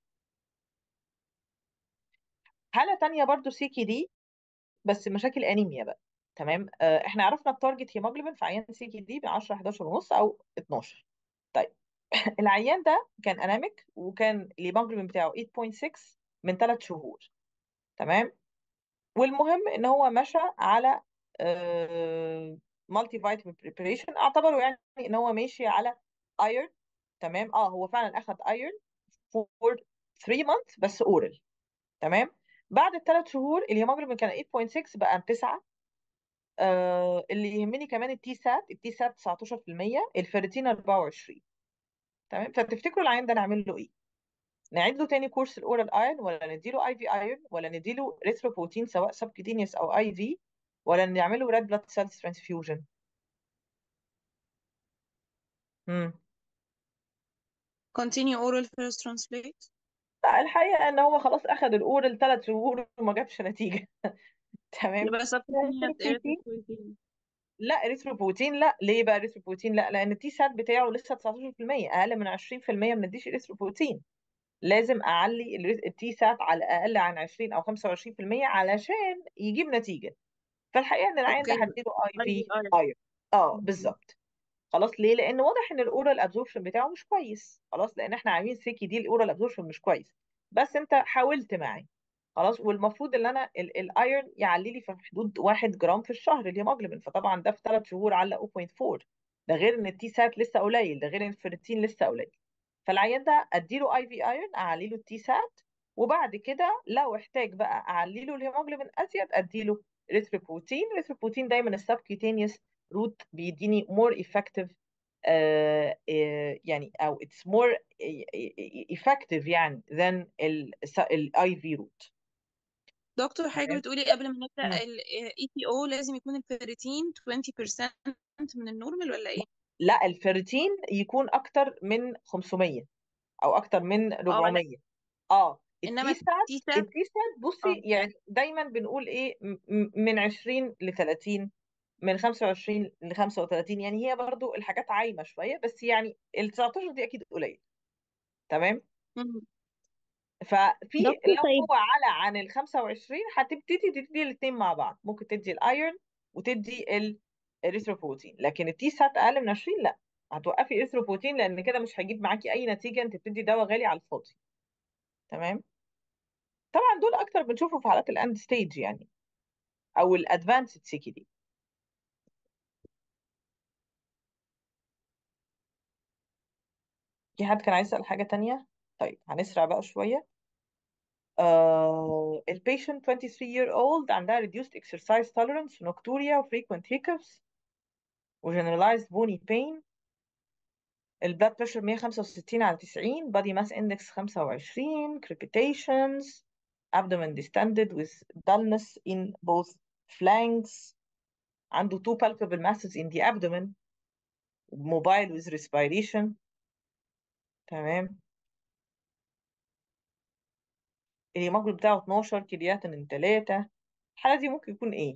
حاله تانية برضو سي كي دي بس مشاكل انيميا بقى تمام آه احنا عرفنا التارجت هيموجلوبين في عيان سي كي دي ب 10 11 ونص او 12 طيب العيان ده كان اناميك وكان الهيموجلوبين بتاعه 8.6 من 3 شهور تمام والمهم ان هو مشى على مالتي فيتامين بريبريشن اعتبره يعني ان هو ماشي على ايرن تمام اه هو فعلا اخذ ايرن فور 3 مانثs بس اورال تمام بعد الثلاث شهور الهيموجلوبين كان 8.6 بقى 9 آه اللي يهمني كمان التي سات التي سات 19% الفيرتين 24 تمام فتفتكروا العيان ده نعمل له ايه نعيد له تاني كورس الاورال ايرون ولا نديله اي في ايرون ولا نديله ريثروبوتين سواء سبكتينيوس او اي في ولا نعمله ريد بلاد سيلز ترانسفيوجن امم continue oral first translate لا الحقيقه ان هو خلاص اخذ الاورال ثلاث شهور وما جابش نتيجه تمام يبقى subcutaneous erythropoietin لا اريثروبوتين لا ليه بقى اريثروبوتين لا لان التي سات بتاعه لسه 19% اقل من 20% ما نديش اريثروبوتين لازم اعلي التي سات على الاقل عن 20 او 25% علشان يجيب نتيجه فالحقيقه ان العيان ده اوكي هديله اي في IVI اير اه بالظبط خلاص ليه لان واضح ان الاورال ابزوربشن بتاعه مش كويس خلاص لان احنا عاملين سيكي دي الاورال ابزوربشن مش كويس بس انت حاولت معاه خلاص والمفروض ان انا الايرن يعلي لي في حدود 1 جرام في الشهر الهيموجلوبين فطبعا ده في ثلاث شهور على 0.4 ده غير ان التي سات لسه قليل ده غير ان الفيرتين لسه قليل فالعيان ده اديله اي في ايرن اعلي له التي سات وبعد كده لو احتاج بقى اعلي له الهيموجلوبين ازيد اديله ريثروبوتين ريثروبوتين دايما السبكيوتينيوس روت بيديني مور افكتيف يعني او اتس مور effective يعني than الاي في روت دكتور حاجة تمام بتقولي قبل ما نبدأ مم. ال EPO لازم يكون الفيريتين 20% من النورمال ولا ايه؟ لا الفيرتين يكون اكتر من 500 او اكتر من اه لا 400 اه انما التي سات التي سات التي سات بصي اه يعني دايما بنقول ايه م- م- من 20 ل 30 من 25 ل 35 يعني هي برضو الحاجات عايمه شويه بس يعني ال 19 دي اكيد قليل تمام مم. ففي دكتور لو طيب هو على عن ال 25 هتبتدي تدي الاثنين مع بعض ممكن تدي الايرون وتدي الاريثروبوتين لكن التي سات اقل من 20 لا هتوقفي اريثروبوتين لان كده مش هيجيب معاكي اي نتيجه انت بتدي دواء غالي على الفاضي تمام طبعا دول اكتر بنشوفه في حالات الاند ستيج يعني او الادفانسد سي كي دي في حد كان عايز يسأل حاجه تانية طيب هنسرع بقى شويه آه البيشنت 23 year old عندها reduced exercise tolerance nocturia و frequent hiccups و generalized bony pain البلاد بريشر 165 على 90 body mass index 25 crepitations abdomen distended with dullness in both flanks عنده two palpable masses in the abdomen mobile with respiration تمام الهيموجلوبين بتاعه 12 كرياتين 3 الحالة دي ممكن يكون ايه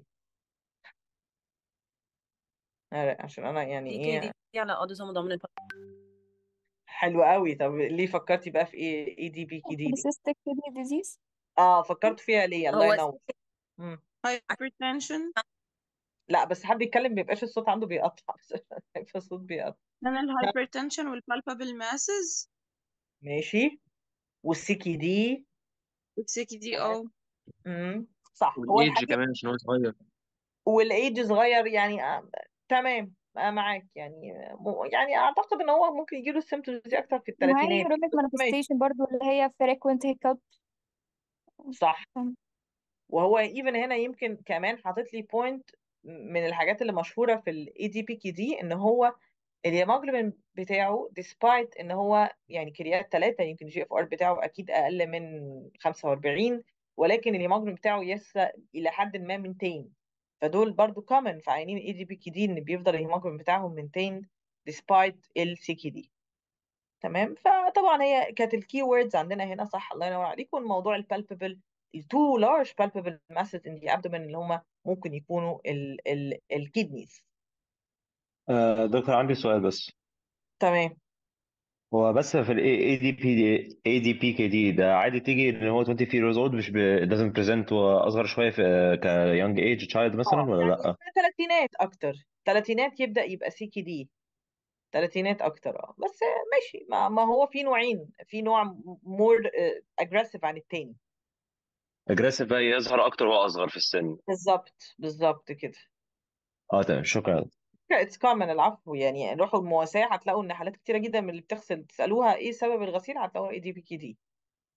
آه، عشان انا يعني دي كي ايه دي على اوديزوم دوميننت حلو قوي طب ليه فكرتي بقى في ايه اي دي بي كي دي دي polycystic kidney disease اه فكرت فيها ليه الله هو ينور مم. hypertension لا بس حد يتكلم بيبقاش الصوت عنده بيقطع فالصوت بيقطع انا الهايبرتنشن والبالبابل ماسز ماشي والسيكي دي والسيكي دي تمام اه امم صح هو والايدج الحقيقة كمان عشان هو صغير والايدج صغير يعني آه تمام آه معاك يعني آه، م- يعني اعتقد ان هو ممكن يجيله السيمتومز دي اكتر في معايا الثلاثينات neurotic بس ماشي manifestation برضو اللي هي frequent hiccup صح وهو ايفن هنا يمكن كمان حاطط لي بوينت من الحاجات اللي مشهوره في الاي دي بي كي دي ان هو الهيموجلوبين بتاعه ديسبايت ان هو يعني كريات 3 يمكن جي اف ار بتاعه اكيد اقل من 45 ولكن الهيموجلوبين بتاعه يسا الى حد ما 200 فدول برضو كومن في عيانين الاي دي بي كي دي ان بيفضل الهيموجلوبين بتاعهم 200 ديسبايت السي كي دي تمام فطبعا هي كانت الكي ووردز عندنا هنا صح الله ينور عليكم الموضوع البالببل التو لارج بالببل masses in the abdomen اللي هم ممكن يكونوا الكيدنيز آه، دكتور عندي سؤال بس تمام هو بس في الاي دي بي اي دي بي كي دي ده عادي تيجي ان هو 20 years old مش ب... doesn't present واصغر شويه في ك young age child مثلا اه ولا يعني لا في ثلاثينات اكتر ثلاثينات يبدأ يبقى سي كي دي ثلاثينات اكتر اه بس ماشي ما, ما هو في نوعين في نوع مور اجريسيف عن التاني aggressive بقى يظهر اكتر وهو اصغر في السن بالظبط بالظبط كده اه تمام شكرا اتس كومن العفو يعني روحوا المواساة هتلاقوا ان حالات كتيرة جدا من اللي بتغسل تسألوها ايه سبب الغسيل هتلاقوها اي دي بي كي دي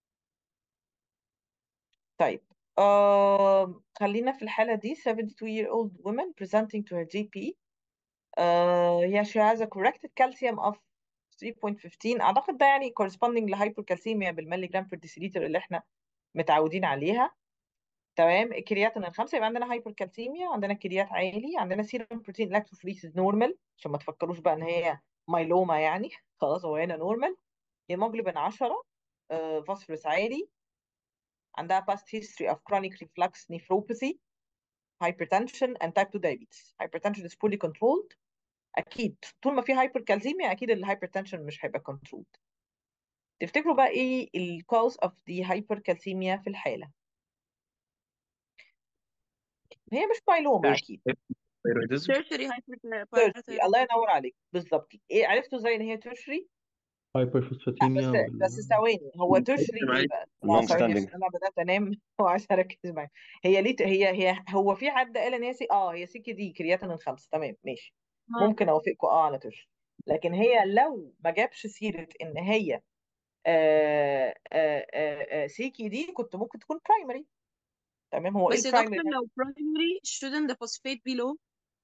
طيب آه خلينا في الحالة دي 72 year old woman presenting to her GP آه yeah she has a corrected calcium of 3.15 أعتقد ده يعني corresponding لهايبركالسيميا بالملي جرام per deciliter اللي احنا متعودين عليها تمام الكرياتين الخمسة يبقى عندنا هايبركالسيميا عندنا كريات عالي عندنا سيرم بروتين لاكتوفريسيس نورمال عشان ما تفكروش بقى ان هي مايلوما يعني خلاص هو هنا نورمال هيموجلوبين 10 آه فوسفورس عالي عندها past history of chronic reflux nephropathy hypertension and type 2 diabetes hypertension is poorly controlled اكيد طول ما في هايبركالسيميا اكيد الهايبرتنشن مش هيبقى controlled تفتكروا بقى ايه ال cause of the hypercalcemia في الحالة هي مش مايلوما اكيد ثيرويدزم tertiary تيرشري hyperthyroidism الله ينور عليك بالظبط ايه عرفتوا ازاي ان هي تيرشري لا بس هايبرفوسفاتيميا بس وال ثواني هو تيرشري ايه معاك بقى اه لونج ثواني ستاندينج عشان انا بدات انام وعايزه اركز معاك هي ليه هي هي هو في حد قال ان هي سي اه هي سي كي دي كرياتين الخمسه تمام ماشي آه. ممكن اوافقكم اه على تيرشري لكن هي لو ما جابش سيره ان هي آه آه آه آه سي كي دي كنت ممكن تكون برايمري تمام هو ايه بس يا دكتور البرايمري لو primary shouldn't the phosphate be low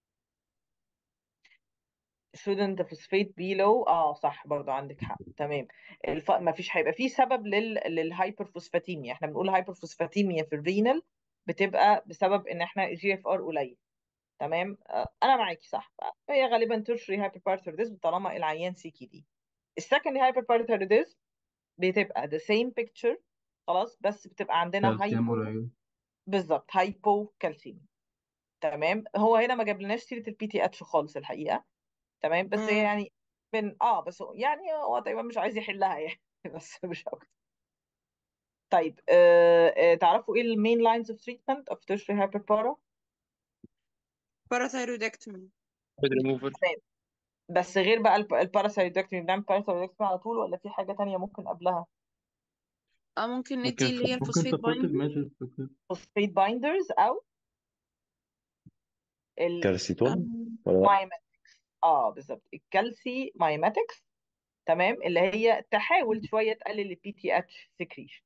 shouldn't the phosphate be low اه صح برضو عندك حق تمام الف... ما فيش هيبقى في سبب لل... للهايبرفوسفاتيميا احنا بنقول هايبرفوسفاتيميا في الرينال بتبقى بسبب ان احنا جي اف ار قليل تمام آه انا معاكي صح هي غالبا ترشري هايبربارثيروديزم طالما العيان سي كي دي السكندري هايبربارثيروديزم بتبقى the same picture خلاص بس بتبقى عندنا كالسيوم هايبو قليل بالظبط هايبو كالسيميا تمام هو هنا ما جابلناش سيره البي تي اتش خالص الحقيقه تمام بس هي مم. يعني من اه بس هو- يعني هو تقريبا مش عايز يحلها يعني بس مش اكتر طيب آه آه تعرفوا ايه المين لاينز اوف تريتمنت اوف tertiary hyperpara parathyroidectomy فيد ريموفر تمام بس غير بقى الب- الباراثايرويدكتومي بنعمل باراثايرويدكتومي على طول ولا في حاجه تانية ممكن قبلها اه ممكن ندي ممكن اللي هي ممكن الفوسفيت supportive بايندر measures فوسفيت بايندرز او كالسيتون ولا لا المايماتكس اه بالظبط الكالسي مايماتكس تمام اللي هي تحاول شويه تقلل البي تي اتش سكريشن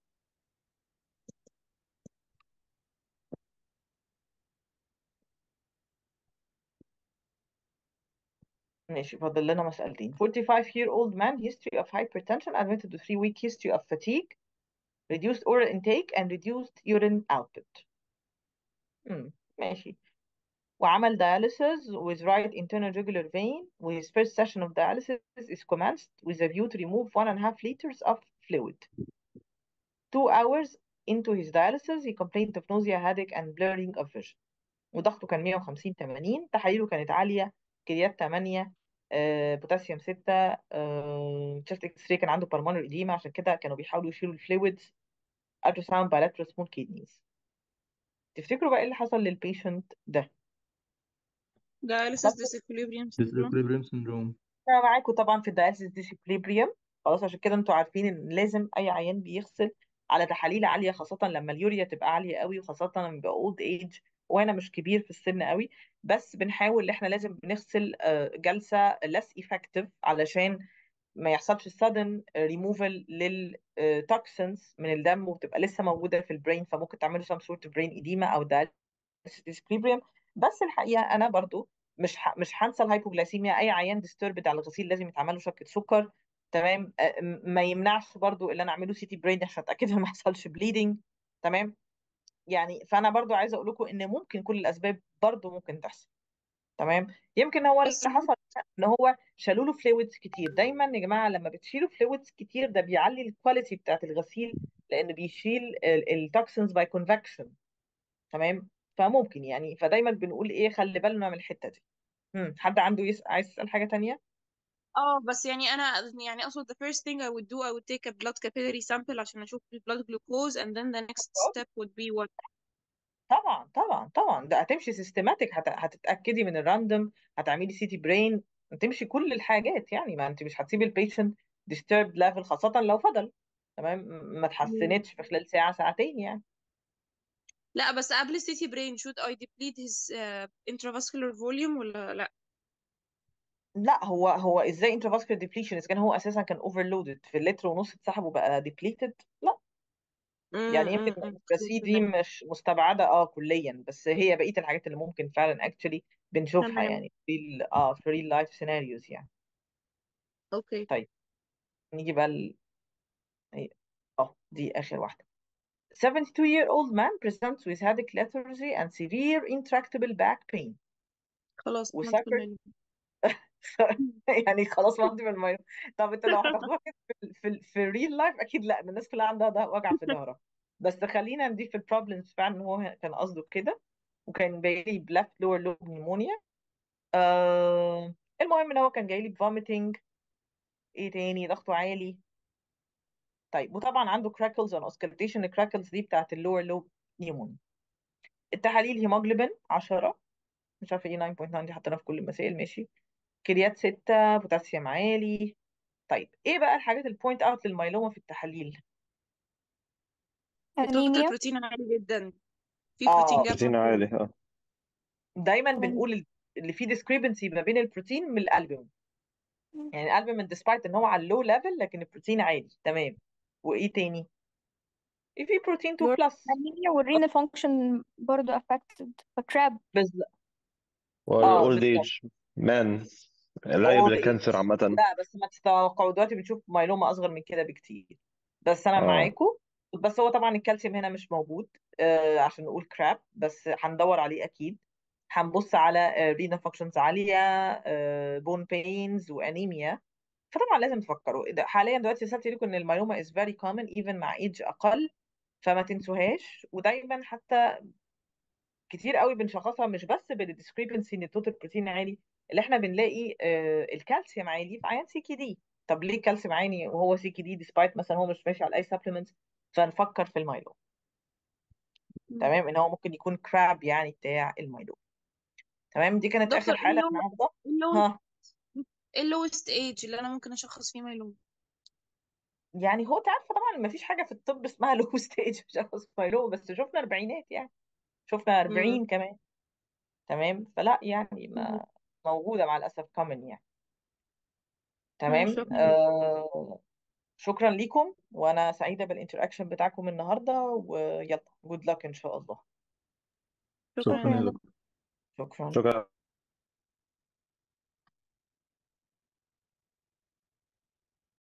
ماشي فاضل لنا مسألتين 45 year old man history of hypertension admitted to 3 week history of fatigue reduced oral intake and reduced urine output مم. ماشي وعمل dialysis with right internal jugular vein his first session of dialysis is commenced with a view to remove one and a half liters of fluid two hours into his dialysis he complained of nausea headache and blurring of vision وضغطه كان 150 80 تحاليله كانت عالية كريات 8 آه، بوتاسيوم 6 آه، chest اكس راي كان عنده pulmonary edema عشان كده كانوا بيحاولوا يشيلوا الفلويدز ultrasound bilateral small kidneys تفتكروا بقى ايه اللي حصل للبيشنت ده dialysis disequilibrium syndrome disequilibrium syndrome انا معاكم طبعا في الدايلسيس ديسيكليبريم خلاص عشان كده انتوا عارفين ان لازم اي عيان بيغسل على تحاليل عاليه خاصه لما اليوريا تبقى عاليه قوي وخاصه لما يبقى اولد ايج وانا مش كبير في السن قوي بس بنحاول ان احنا لازم بنغسل آه، جلسه less effective علشان ما يحصلش sudden removal للتوكسينز من الدم وبتبقى لسه موجوده في البرين فممكن تعملوا some sort of brain edema او ديسكريبريم بس الحقيقه انا برضو مش ح... مش هنسى الهايبوجلايسيميا اي عيان ديستربد على الغسيل لازم يتعمل له شكه سكر تمام آه، م- ما يمنعش برضو اللي انا اعمله سي تي برين عشان اتاكد ان ما يحصلش بليدنج تمام يعني فانا برضو عايزه اقول لكم ان ممكن كل الاسباب برضو ممكن تحصل تمام يمكن هو اللي بس حصل ان هو شالوا له فلويدز كتير دايما يا جماعه لما بتشيلوا فلويدز كتير ده بيعلي الكواليتي بتاعت الغسيل لان بيشيل التوكسينز باي كونفكشن تمام فممكن يعني فدايما بنقول ايه خلي بالنا من الحته دي مم. حد عنده يس... عايز يسال حاجه تانية اه بس يعني انا يعني اقصد the first thing I would do I would take a blood capillary sample عشان اشوف ال blood glucose and then the next step would be what طبعا طبعا طبعا ده هتمشي سيستماتيك هت... هتتاكدي من الراندوم هتعملي سي تي برين هتمشي كل الحاجات يعني ما انت مش هتسيبي البيشنت disturbed level خاصه لو فضل تمام م- ما مم. اتحسنتش في خلال ساعه ساعتين يعني لا بس قبل سيتي برين should I deplete his uh, intravascular volume ولا لا لا هو هو ازاي intravascular depletion اذا كان هو اساسا كان overloaded في اللتر ونص اتسحب وبقى depleted لا يعني يمكن البراسي دي مش مستبعده اه كليا بس هي بقيه الحاجات اللي ممكن فعلا actually بنشوفها تمام يعني في ال اه في real life scenarios يعني اوكي طيب نيجي بقى ل... اه دي اخر واحده 72 year old man presents with headache lethargy and severe intractable back pain خلاص وسكر multiple myeloma يعني خلاص واخدين من الميه طب انت لو هتاخدوها كده في في في الريل لايف اكيد لا إن الناس كلها عندها ده وجع في ظهرها بس خلينا نضيف البروبلمز فعلا ان هو كان قصده كده وكان جاي لي بلفت لور لوب نيمونيا آه المهم ان هو كان جاي لي بفوميتنج ايه تاني ضغطه عالي طيب وطبعا عنده كراكلز اون اوسكالتيشن الكراكلز دي بتاعت اللور لوب نيمونيا التحاليل هيموجلوبين 10 مش عارفه ايه 9.9 دي حطيناها في كل المسائل ماشي كريات 6 بوتاسيوم عالي طيب ايه بقى الحاجات البوينت اوت للميلوما في التحاليل التوتال أنيميا بروتين عالي جدا في اه بروتين جاب بروتين عالي اه دايما مم. بنقول ال- اللي فيه discrepancy ما بين البروتين من الالبومين يعني الالبومين despite ان هو على اللو ليفل لكن البروتين عالي تمام وايه تاني إيه في بروتين 2 بلس أنيميا والرينال فانكشن برضو affected فكراب بس اه والاولد بالظبط ايج مان لاعب اولد لكانسر ايج عامة لا بس ما تتوقعوا دلوقتي بنشوف مايلوما اصغر من كده بكتير بس انا اه معاكم بس هو طبعا الكالسيوم هنا مش موجود آه عشان نقول كراب بس هندور عليه اكيد هنبص على رينا فانكشنز عاليه بون بينز وانيميا فطبعا لازم تفكروا ده حاليا دلوقتي رسالتي لكم ان المايلوما از فيري كومن ايفن مع ايج اقل فما تنسوهاش ودايما حتى كتير قوي بنشخصها مش بس بالديسكريبنسي ان التوتال بروتين عالي اللي احنا بنلاقي آه، الكالسيوم عالي في عيان سي كي دي طب ليه الكالسيوم عالي وهو سي كي دي ديسبايت مثلا هو مش ماشي على اي سبلمنتس فنفكر في المايلوم مم. تمام ان هو ممكن يكون كراب يعني بتاع المايلوم تمام دي كانت اخر دكتور ايه حاله اللو النهارده ايه اللو ها ايه اللوست ايج اللي انا ممكن اشخص فيه مايلوما يعني هو انت عارفه طبعا ما فيش حاجه في الطب اسمها لو ستيج شخص مايلوم بس شفنا اربعينات يعني شفنا مم. 40 كمان تمام فلا يعني مم. ما موجوده مع الاسف كومن يعني مم. تمام شكرا آه شكرا ليكم وانا سعيده بالانتراكشن بتاعكم النهارده ويلا جود لك ان شاء الله شكرا شكرا يا يا دكتور دكتور شكرا شكرا